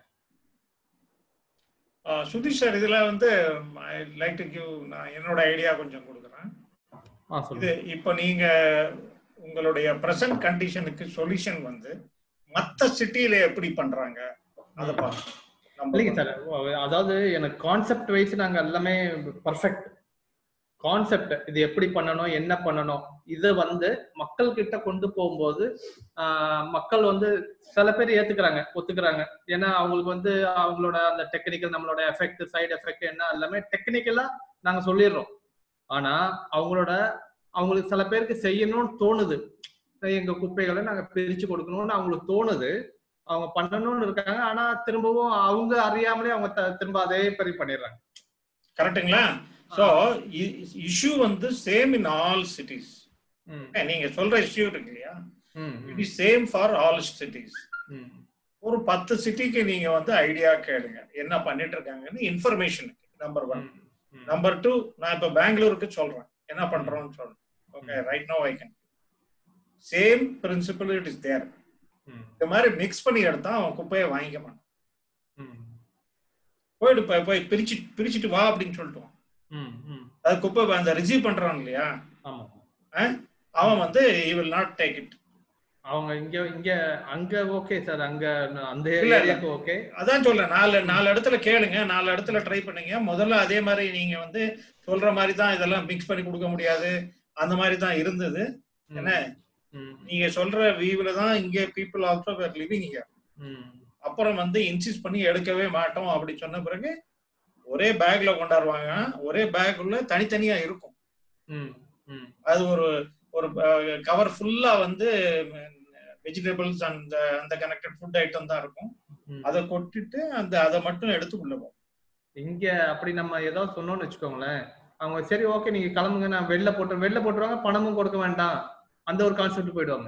ஆஹ் சுதீஷ் சார் இதுல வந்து ஐ லைக் டு கிவ் நான் என்னோட ஐடியா கொஞ்சம் கொடுக்குறேன் ஆ இது சொல்லுங்க இப்போ நீங்க உங்களுடைய பிரசன்ட் கண்டிஷனுக்கு சொல்யூஷன் வந்து மத்த சிட்டில எப்படி பண்றாங்க அதை பாருங்க நம்ம இல்லைங்க சார் அதாவது எனக்கு கான்செப்ட் வைஸ் நாங்க எல்லாமே பர்ஃபெக்ட் கான்செப்ட் இது எப்படி பண்ணணும் என்ன பண்ணணும் இதை வந்து மக்கள் கிட்ட கொண்டு போகும்போது ஆஹ், மக்கள் வந்து சில பேர் ஏத்துக்கிறாங்க ஒத்துக்கிறாங்க ஏன்னா அவங்களுக்கு வந்து அவங்களோட அந்த டெக்னிக்கல் நம்மளோட எஃபெக்ட் சைடு எஃபெக்ட் என்ன எல்லாமே டெக்னிக்கலா நாங்க சொல்லிடுறோம் ஆனா அவங்களோட அவங்களுக்கு சில பேருக்கு செய்யணும்னு தோணுது எங்க குப்பைகளை நாங்க பிரிச்சு கொடுக்கணும்னு அவங்களுக்கு தோணுது அவங்க பண்ணணும்னு இருக்காங்க ஆனா திரும்பவும் அவங்க அறியாமலே அவங்க த- திரும்ப அதே பரி பண்ணிடுறாங்க கரெக்ட்டுங்களா ஸோ இஷ்யூ வந்து சேம் இன் ஆல் சிட்டிஸ் ம், நீங்க சொல்ற இஷ்யூ இருக்கு இல்லையா ம், it is same for all cities ம், ஒரு பத்து சிட்டிக்கு நீங்க வந்து ஐடியா கேளுங்க என்ன பண்ணிட்டு இருக்காங்கன்னு இன்ஃபர்மேஷனுக்கு நம்பர் ஒன் ம், ம், நம்பர் டூ நான் இப்ப பெங்களூருக்கு சொல்றேன் என்ன பண்றோம்னு சொல்றேன் okay right no I can same principle it is there hmm, இந்த மாதிரி மிக்ஸ் பண்ணி எடுத்தா அவன் குப்பையை வாங்கிக்க மாட்டான் ம், போயிட்டு போய் போய் பிரிச்சு பிரிச்சுட்டு வா அப்படின்னு சொல்லிட்டு வான். ம், ம். அது குப்பை அந்த ரிசீவ் பண்றான் இல்லையா ஆமா அவன் வந்து he will not take it அவங்க இங்க இங்க அங்க ஓகே சார் அங்க ந- அந்த இல்ல, இல்ல. ஏரியாக்கு ஓகே அதான் சொல்றேன் நாலு நாலு இடத்துல கேளுங்க நாலு இடத்துல ட்ரை பண்ணுங்க முதல்ல அதே மாதிரி நீங்க வந்து சொல்ற மாதிரி தான் இதெல்லாம் மிக்ஸ் பண்ணி கொடுக்க முடியாது அந்த மாதிரி தான் இருந்தது என்ன? நீங்க சொல்ற வியூல தான் இங்க பீப்புள் ஆல்சோ வேர் லிவிங் இங்க அப்புறம் வந்து இன்சிஸ்ட் பண்ணி எடுக்கவே மாட்டோம் அப்படி சொன்ன பிறகு ஒரே பேக்ல கொண்டாடுவாங்க ஒரே பேக் உள்ள தனித்தனியா இருக்கும் அது ஒரு ஒரு கவர் ஃபுல்லா வந்து வெஜிடபிள்ஸ் அந்த அந்த கனெக்டட் ஃபுட் ஐட்டம் தான் இருக்கும் அதை கொட்டிட்டு அந்த அதை மட்டும் எடுத்து உள்ள போகும் இங்க அப்படி நம்ம ஏதாவது சொன்னோம்னு வச்சுக்கோங்களேன் அவங்க சரி ஓகே நீங்க கிளம்புங்க நான் வெளில போட்டு வெளில போட்டுருவாங்க பணமும் கொடுக்க வேண்டாம் அந்த ஒரு கான்செப்ட் போயிடுவாங்க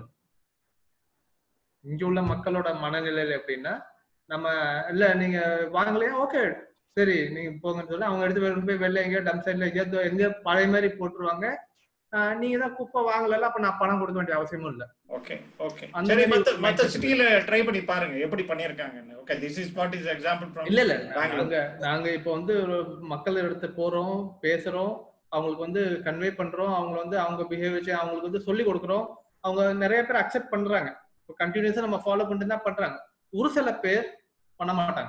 இங்க உள்ள மக்களோட மனநிலையில எப்படின்னா நம்ம இல்ல நீங்க வாங்கலையா ஓகே சரி நீங்க போங்கன்னு சொல்லி அவங்க எடுத்து வெளில போய் வெளில எங்கேயோ டம் சைட்ல எங்கேயோ எங்கேயோ பழைய மாதிரி போட்டுருவாங்க ஆஹ் நீங்க தான் குப்பை வாங்கல அப்ப நான் பணம் கொடுக்க வேண்டிய அவசியமும் இல்ல ஓகே ஓகே அந்த சரி மாதிரி மத்த ஒரு மத்த mindset சிட்டில ட்ரை பண்ணி பாருங்க எப்படி பண்ணிருக்காங்கன்னு okay this is what is example from இல்ல இல்ல பெங்களூர். நாங்க நாங்க இப்போ வந்து ஒரு மக்கள் இடத்து போறோம் பேசுறோம் அவங்களுக்கு வந்து கன்வே பண்றோம் அவங்க வந்து அவங்க பிஹேவியர் அவங்களுக்கு வந்து சொல்லி கொடுக்குறோம் அவங்க நிறைய பேர் அக்செப்ட் பண்றாங்க இப்போ கண்டினியூஸா நம்ம ஃபாலோ பண்ணிட்டு தான் பண்றாங்க ஒரு சில பேர் பண்ண மாட்டாங்க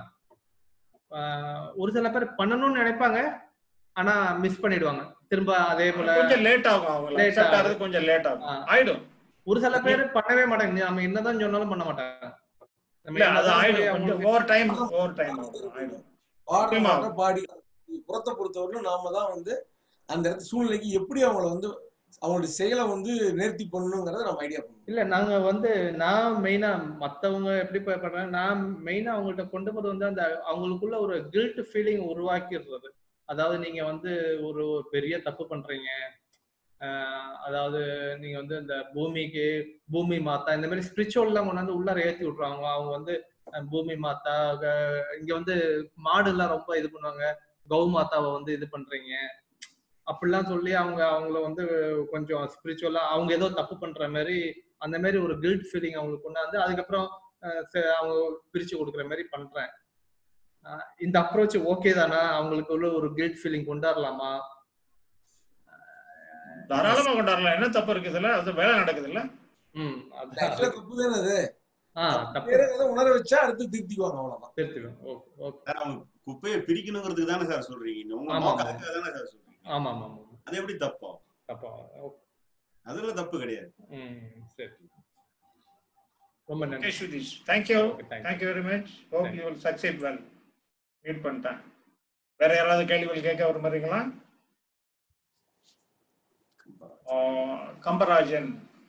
ஆஹ் ஒரு சில பேர் பண்ணணும்னு நினைப்பாங்க ஆனா மிஸ் பண்ணிடுவாங்க திரும்ப அதே போல கொஞ்சம் லேட் ஆகும் அவங்க Late அக்செப்ட் ஆகும். ஆகிறது கொஞ்சம் லேட் ஆகும் ஆஹ் ஆயிடும் ஒரு சில பேர் பண்ணவே மாட்டாங்க நம்ம என்னதான் சொன்னாலும் பண்ண மாட்டாங்க நம்ம இல்ல அது என்னதான் ஆயிடும் போய் கொஞ்சம் அவங்களுக்கு- ஓவர் டைம் ஓவர் டைம் ஆகும் ஆயிடும் பாடுற நிச்சயமா. பாட்டை பாடி புறத்தை பொறுத்தவரையிலும் நாம தான் வந்து அந்த இடத்து சூழ்நிலைக்கு எப்படி அவங்கள வந்து அவங்களுடைய செயலை வந்து நேர்த்தி பண்ணணுங்கிறத நம்ம ஐடியா பண்ணணும் இல்ல நாங்க வந்து நான் மெயினா மத்தவங்க எப்படி ப- பண்றாங்க நான் மெயினா அவங்கள்ட்ட கொண்டு போது வந்து அந்த அவங்களுக்குள்ள ஒரு கில்ட் ஃபீலிங் உருவாக்கிடுறது அதாவது நீங்க வந்து ஒரு ஒரு பெரிய தப்பு பண்றீங்க ஆஹ் அதாவது நீங்க வந்து இந்த பூமிக்கு பூமி மாதா இந்த மாதிரி ஸ்பிரிச்சுவல்லாம் கொண்டாந்து உள்ளார ஏத்தி விட்டுருவாங்க அவங்க வந்து அஹ், பூமி மாதா க- இங்க வந்து மாடு எல்லாம் ரொம்ப இது பண்ணுவாங்க கௌ மாதாவை வந்து இது பண்றீங்க அப்படிலாம் சொல்லி அவங்க அவங்கள வந்து கொஞ்சம் ஸ்பிரிச்சுவலா அவங்க ஏதோ தப்பு பண்ற மாதிரி அந்த மாதிரி ஒரு கில்ட் ஃபீலிங் அவங்களுக்கு கொண்டாந்து அதுக்கப்புறம் அஹ், சரி, அவங்க பிரிச்சு கொடுக்குற மாதிரி பண்றேன் அஹ், இந்த அப்ரோச் ஓகே தானா அவங்களுக்கு உள்ள ஒரு கில்ட் ஃபீலிங் கொண்டாடலாமா தாராளமா கொண்டாடலாம் என்ன தப்பு இருக்குதுல்ல அது வேலை நடக்குதுல்ல ம் ஆக்சுவலா அதான் தப்பு தானே அது ஆ தப்பு வேறங்கிறத உணர வச்சா அடுத்து திருத்திக்குவாங்க அவ்வளவுதான் திருத்திடும் ஓகே ஓகே சார் அவங்க குப்பையை பிரிக்கணுங்கிறதுக்கு தானே சார் சொல்றீங்க உங்க ஆமா, நோக்கம் ஆமா. அதுக்காக தானே சார் சொல்றீங்க ஆமா ஆமா ஆமா அது எப்படி தப்பா தப்பா ஓகே அதுல தப்பு கிடையாது ம் சரி ரொம்ப ஓகே நன்றி Sudheesh thank you okay thank you thank you very much hope Thank you will succeed well meet பண்ணிட்டேன் வேற யாராவது கேள்விகள் கேட்க விரும்புறீங்களா ஆ, கம்பராஜன்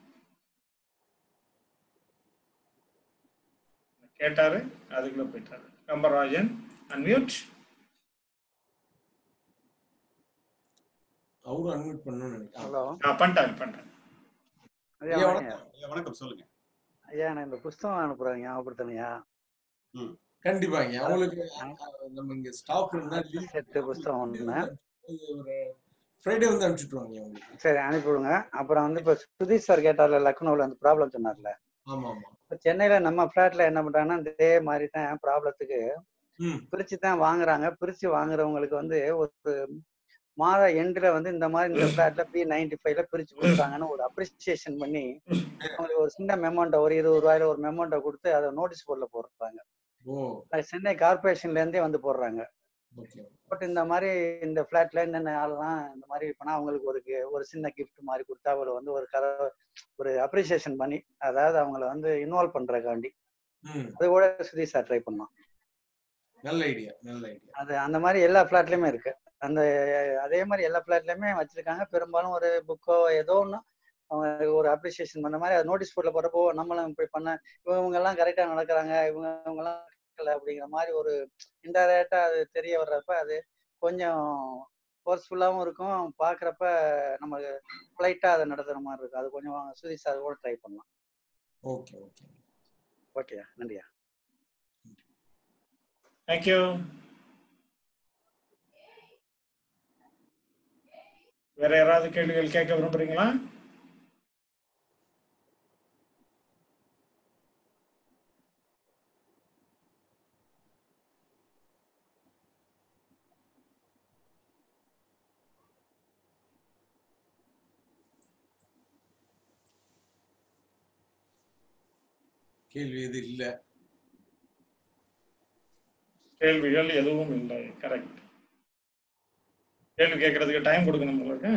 கேட்டாரு அதுக்குள்ள போயிட்டாரு கம்பராஜன் அன்மியூட் அவரும் அன்மியூட் பண்ணணும்னு நினைக்கிறேன் ஹலோ பண்ணிட்டாங்க பண்ணிட்டாங்க ஐயா ஐயா, வணக்கம் ஐயா, வணக்கம் சொல்லுங்க ஐயா நான் இந்த புஸ்தகம் அனுப்புறேன் ஞாபகப்படுத்தணையா கண்டிப்பாங்க அவங்களுக்கு அஹ், நம்ம இங்க ஸ்டாஃப் லீவ் செட்டு புஸ்தகம் ஒண்ணு ஒரு ஃப்ரைடே வந்து அனுப்பிச்சுட்டுருவாங்க உங்களுக்கு சரி அனுப்பி விடுங்க அப்புறம் வந்து இப்போ சுதீஷ் சார் கேட்டார்ல லக்னோவில் அந்த ப்ராப்ளம் சொன்னார்ல ஆமா ஆமா இப்போ சென்னையில நம்ம ஃபிளாட்ல என்ன பண்றாங்கன்னா இதே மாதிரி தான் ப்ராப்ளத்துக்கு ம் பிரிச்சு தான் வாங்குறாங்க பிரிச்சு வாங்குறவங்களுக்கு வந்து ஒரு மாத எண்டில் வந்து இந்த மாதிரி இந்த ஃபிளாட்ல பி நைன்டி ஃபைவ்ல பிரிச்சு கொடுத்தாங்கன்னு ஒரு அப்ரிசியேஷன் பண்ணி அவங்களுக்கு ஒரு சின்ன மெமௌண்ட்டை ஒரு இருபது ரூபாயில ஒரு மெமௌண்ட்டை கொடுத்து அதை நோட்டீஸ் போர்டில் போடுறாங்க ஓ அது சென்னை கார்பரேஷன்ல இருந்தே வந்து போடுறாங்க ஓகே பட் இந்த மாதிரி இந்த ஃபிளாட்ல என்னென்ன ஆள்லாம் இந்த மாதிரி பண்ணா அவங்களுக்கு ஒரு gi- ஒரு சின்ன gift மாதிரி கொடுத்தா அவங்கள வந்து ஒரு கர ஒரு அப்ரிசியேஷன் பண்ணி அதாவது அவங்கள வந்து இன்வால்வ் பண்றதுக்காண்டி ம் அது கூட சுதீஷ் சார் ட்ரை பண்ணோம் நல்ல ஐடியா நல்ல ஐடியா அது அந்த மாதிரி எல்லா ஃபிளாட்லயுமே இருக்கு அந்த அதே மாதிரி எல்லா ஃபிளாட்லயுமே வச்சிருக்காங்க பெரும்பாலும் ஒரு புக்கோ ஏதோ ஒன்று அவங்க ஒரு அப்ரிசியேஷன் பண்ண மாதிரி அது நோட்டீஸ் போர்டில் போறப்போ நம்மளும் இப்படி பண்ண இவங்க எல்லாம் கரெக்டா நடக்கிறாங்க இவங்க இவங்க எல்லாம் நடக்கல அப்படிங்கிற மாதிரி ஒரு இன்டைரக்டா அது தெரிய வர்றப்ப அது கொஞ்சம் ஃபோர்ஸ்ஃபுல்லாகவும் இருக்கும் பார்க்குறப்ப நமக்கு ஃப்ளைட்டாக அதை நடத்துகிற மாதிரி இருக்கும் அது கொஞ்சம் சுதீஷ் சார் கூட ட்ரை பண்ணலாம் ஓகே ஓகே ஓகேயா நன்றியா தேங்க்யூ வேற யாராவது கேள்விகள் கேட்க விரும்புறீங்களா கேள்வி எது இல்ல கேள்விகள் எதுவும் இல்லை கரெக்ட் கேள்வி கேட்கறதுக்கு டைம் கொடுக்கணும் உங்களுக்கு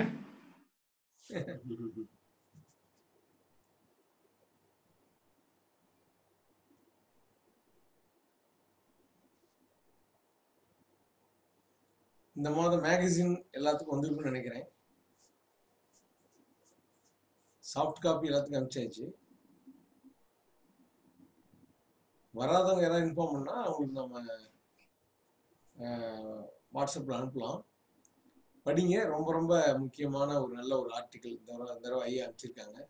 இந்த மாதம் மேகசின் எல்லாத்துக்கும் வந்திருக்கும்னு நினைக்கிறேன் சாஃப்ட் காப்பி எல்லாத்துக்கும் அனுப்பிச்சாச்சு வராதவங்க யாராவது இன்ஃபார்ம் பண்ணா அவங்களுக்கு நம்ம அஹ், வாட்ஸ்அப்ல அனுப்பலாம் படிங்க ரொம்ப ரொம்ப முக்கியமான ஒரு நல்ல ஒரு ஆர்டிக்கல் இந்த தடவை இந்த தடவை ஐயா அனுப்பிச்சிருக்காங்க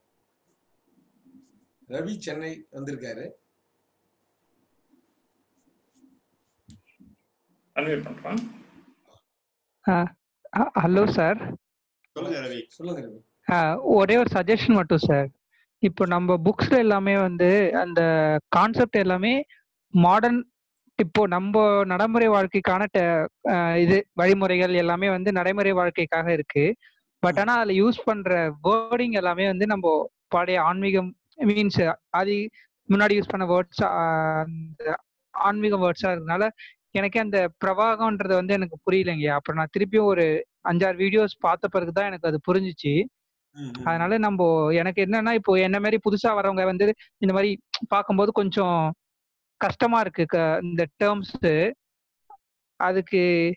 ரவி சென்னை வந்திருக்காரு அன்வைட் பண்றோம் ஹலோ சார் சொல்லுங்க ரவி சொல்லுங்க ரவி ஒரே ஒரு சஜஷன் மட்டும் சார் இப்போ நம்ம புக்ஸ்ல எல்லாமே வந்து அந்த கான்செப்ட் எல்லாமே மாடர்ன் இப்போ நம்ம நடைமுறை வாழ்க்கைக்கான te- அஹ் இது வழிமுறைகள் எல்லாமே வந்து நடைமுறை வாழ்க்கைக்காக இருக்கு பட் ஆனா அதுல யூஸ் பண்ற வேர்டிங் எல்லாமே வந்து நம்ம பழைய ஆன்மீகம் மீன்ஸ் அது முன்னாடி யூஸ் பண்ண வேர்ட்ஸ் ஆன்மீக வேர்ட்ஸா இருக்கனால எனக்கே அந்த பிரவாகம்ன்றது வந்து எனக்கு புரியலைங்க அப்புறம் நான் திருப்பியும் ஒரு அஞ்சாறு வீடியோஸ் பார்த்த பிறகுதான் எனக்கு அது புரிஞ்சுச்சு ம், ம். அதனால நம்ம எனக்கு என்னன்னா இப்போ என்ன மாதிரி புதுசா வரவங்க வந்து இந்த மாதிரி பார்க்கும்போது கொஞ்சம் கஷ்டமா இருக்கு க- இந்த டேர்ம்ஸ் அதுக்கு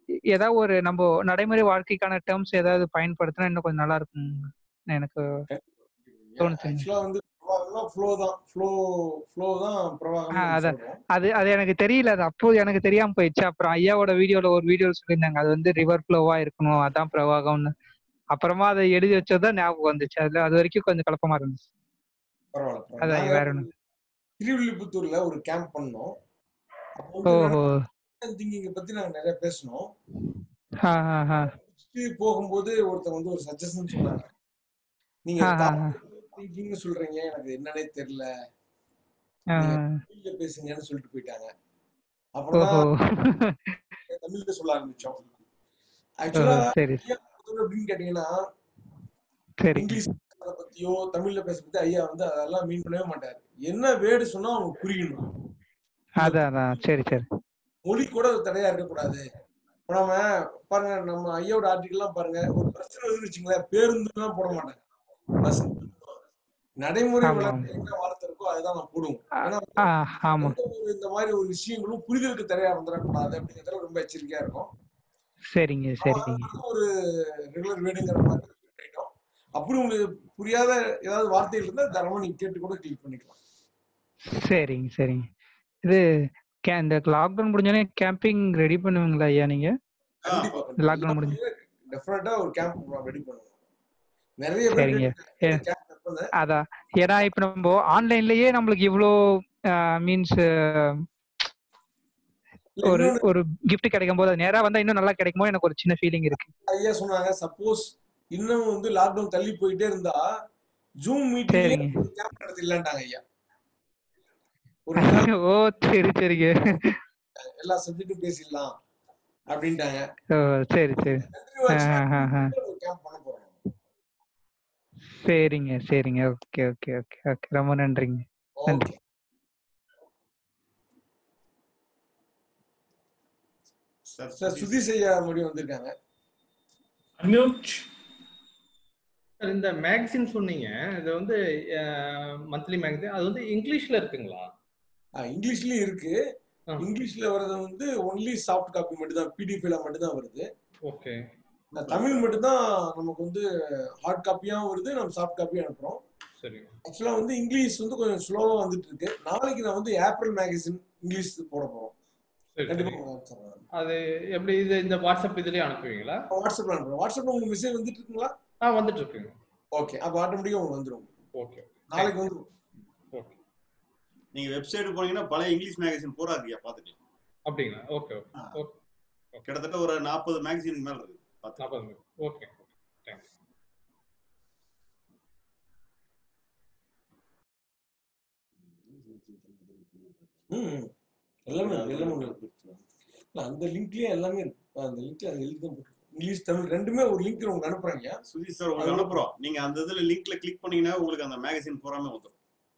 ஏதாவது ஒரு நம்ம நடைமுறை வாழ்க்கைக்கான டேர்ம்ஸ் ஏதாவது பயன்படுத்தினா இன்னும் கொஞ்சம் நல்லா இருக்கும் எனக்கு தோணுச்சுங்க ஆக்சுவலா வந்து பிரவாகம்னா ஃப்ளோ தான் ஃப்ளோ ஃப்ளோ தான் பிரவாகம் ஆ, நம்ம அதான். சொல்றோம் அது அது எனக்கு தெரியல அது அப்போ எனக்கு தெரியாம போயிடுச்சு அப்புறம் ஐயாவோட வீடியோல ஒரு வீடியோ சொல்லியிருந்தாங்க அது வந்து ரிவர் ஃப்ளோவா இருக்கணும் அதான் பிரவாகம்னு அப்புறமா அதை எழுதி வச்சதுதான் ஞாபகம் வந்துச்சு அதுல அது வரைக்கும் கொஞ்சம் குழப்பமா இருந்துச்சு பரவாயில்ல பரவாயில்ல அதான் நாங்க வேற ஒண்ணு திருவில்லிபுத்தூர்ல ஒரு கேம்ப் பண்ணோம் அப்போ வந்து ஓஹோ திங்கிங்க பத்தி நாங்க நிறைய பேசணும் ஆ ஆ ஆ முடிச்சுட்டு போகும்போது ஒருத்தர் வந்து ஒரு சஜஷன் சொன்னாங்க நீங்க ஆ, ஆ, ஆ. திங்கிங் சொல்றீங்க எனக்கு என்னன்னே தெரியல ஆ, நீங்க தமிழ்ல பேசுங்கன்னு சொல்லிட்டு போயிட்டாங்க அப்புறம் ஓஹோ தான் தமிழ்ல சொல்ல ஆரம்பிச்சோம் ஓஹோ ஆக்சுவலா சரி அப்படின்னு கேட்டீங்கன்னா சரி இங்கிலீஷ் பேசுறத பத்தியோ தமிழ்ல பேசுறத பத்தி ஐயா வந்து அதெல்லாம் மீன் பண்ணவே மாட்டாரு என்ன வேர்டு சொன்னா அவங்க புரியணும் அதான் அதான் சரி சரி மொழி கூட ஒரு தடையா இருக்கக்கூடாது இப்ப நம்ம பாருங்க நம்ம ஐயாவோட ஆர்டிகல் எல்லாம் பாருங்க ஒரு பிரச்சனை வந்து வச்சுங்களேன் பேருந்து எல்லாம் போட மாட்டாங்க பஸ் நடைமுறை ஆமா விளக்கம் என்ன வார்த்தை இருக்கோ அதுதான் நான் போடுவோம் ஆ ஏன்னா ஆ, ஆமா எந்த ஒரு இந்த மாதிரி ஒரு விஷயங்களும் புரிதலுக்கு தடையா வந்துடக்கூடாது அப்படிங்கிறதுல ரொம்ப எச்சரிக்கையா இருக்கும் சரிங்க சரிங்க ஒரு ரெகுலர் வேணுங்கிற மாதிரி பண்ணிட்டோம் அப்படி உங்களுக்கு புரியாத ஏதாவது வார்த்தைகள் இருந்தா தரமா நீங்க கேட்டு கூட கிளிக் பண்ணிக்கலாம் சரிங்க சரிங்க இது கே- இந்த லாக்டவுன் முடிஞ்சோடனே கேம்பிங் ரெடி பண்ணுவீங்களா ஐயா நீங்க கண்டிப்பா இந்த கண்டிப்பா லாக்டவுன் முடிஞ்சு டெஃபினட்டா ஒரு கேம்ப் ரெடி பண்ணுவோம் நிறைய பேர் சரிங்க ஏ கேம்ப் வைப்பேன் அதான் ஏன்னா இப்ப நம்ம ஆன்லைன்லயே நம்மளுக்கு இவ்வளோ மீன்ஸ் இல்ல ஒரு இன்னொன்னு ஒரு கிஃப்ட் கிடைக்கும் போது அது நேரா வந்தா இன்னும் நல்லா கிடைக்குமோ எனக்கு ஒரு சின்ன ஃபீலிங் இருக்கு ஐயா சொன்னாங்க சப்போஸ் இன்னும் வந்து லாக்டவுன் தள்ளி போயிட்டே இருந்தா ஜூம் மீட்டிங்லயே சரிங்க ஒரு கேம்ப் நடத்திடலான்ட்டாங்க ஐயா ஒரு ரெண்டு நாள் ஓ சரி சரிங்க எல்லா சப்ஜெக்டும் பேசிடலாம் அப்படின்ட்டாங்க ஓ சரி சரி கண்டினியூ ஆ, ஆச்சுன்னா ஆ, ஆ. ஒரு கேம்ப் பண்ண போறோம் சரிங்க சரிங்க ஓகே ஓகே ஓகே ஓகே ரொம்ப நன்றிங்க நன்றி okay sir sir Sudheesh Sudheesh ஐயா மறுபடியும் வந்திருக்காங்க அன்மியூட் சார் இந்த மேகசின் சொன்னீங்க இது வந்து மந்த்லி மேகசின் அது வந்து இங்கிலீஷ்ல இருக்குங்களா ஆ, இங்கிலீஷ்லயும் இருக்கு ஆ இங்கிலீஷ்ல வர்றது வந்து ஒன்லி சாஃப்ட் காப்பி மட்டும் தான் பிடிஎஃப்ல மட்டும் தான் வருது ஓகே இந்த தமிழ் மட்டும் தான் நமக்கு வந்து ஹார்ட் காப்பியாவும் வருது நம்ம சாஃப்ட் காப்பியும் அனுப்புறோம் சரி ஆக்சுவலா வந்து இங்கிலீஷ் வந்து கொஞ்சம் ஸ்லோவா வந்துட்டு இருக்கு நாளைக்கு நான் வந்து ஏப்ரல் மேகசின் இங்கிலீஷ் போட போறோம் சரி கண்டிப்பா சரி உங்களுக்கு அனுப்பிச்சிடுறேன். அது எப்படி இது இந்த வாட்ஸ்அப் இதுலயே அனுப்புவீங்களா வாட்ஸ்அப்ல அனுப்புறேன் வாட்ஸ்அப்ல உங்களுக்கு மெசேஜ் வந்துட்டு இருக்குங்களா ஆ வந்துட்டு இருக்குங்க ஓகே அப்போ ஆட்டோமேட்டிக்கா உங்களுக்கு வந்துடும் ஓகே நாளைக்கு வந்து ஓகே நீங்க வெப்சைட் போனீங்கன்னா பழைய இங்கிலீஷ் மேகசின் பூரா இருக்குயா பாத்துக்கலாம் அப்படிங்களா ஓகே ஓகே ஆ, ஓகே கிட்டத்தட்ட ஒரு நாற்பது மேகசினுக்கு மேல இருக்கு பாத்துக்கலாம் நாற்பது ஓகே தேங்க்ஸ் ம் எல்லாமே இருக்கு, எல்லாமே உள்ள இருக்கு. இல்ல, அந்த லிங்க்லயே எல்லாமே இருக்கு அந்த லிங்க்ல அந்த எழுதி தான் போட்டுருக்கு. இங்கிலீஷ் தமிழ் ரெண்டுமே ஒரு லிங்க் உங்களுக்கு அனுப்புறாங்க சுதீஷ் சார் உங்களுக்கு அனுப்புறோம் நீங்க அந்த இதுல லிங்க்ல கிளிக் பண்ணீங்கன்னா உங்களுக்கு அந்த மேகசின் பூராமே வந்துடும்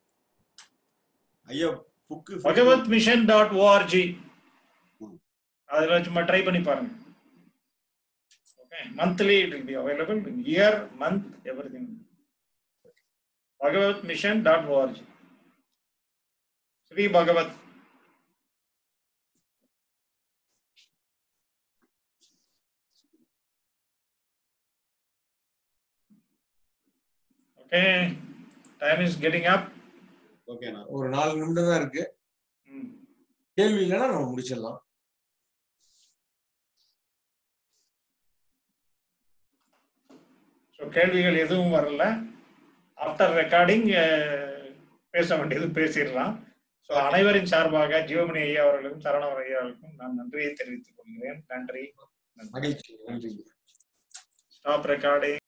ஐயா book Bhagavat mission dot O R G அதில் சும்மா ட்ரை பண்ணி பாருங்க okay monthly it will be available year month everything Bhagavat mission dot O R G Shri Bhagavat okay time is getting up ஓகேண்ணா ஒரு நாலு நிமிடம் தான் இருக்கு கேள்வி இல்லைன்னா நம்ம முடிச்சிடலாம் ஸோ கேள்விகள் எதுவும் வரல ஆஃப்டர் ரெக்கார்டிங் பேச வேண்டியது பேசிடலாம் ஸோ அனைவரின் சார்பாக ஜீவமணி ஐயா அவர்களுக்கும் சரணவர் ஐயா அவர்களுக்கும் நான் நன்றியை தெரிவித்துக் கொள்கிறேன் நன்றி மகிழ்ச்சி நன்றி ஸ்டாப் ரெக்கார்டிங்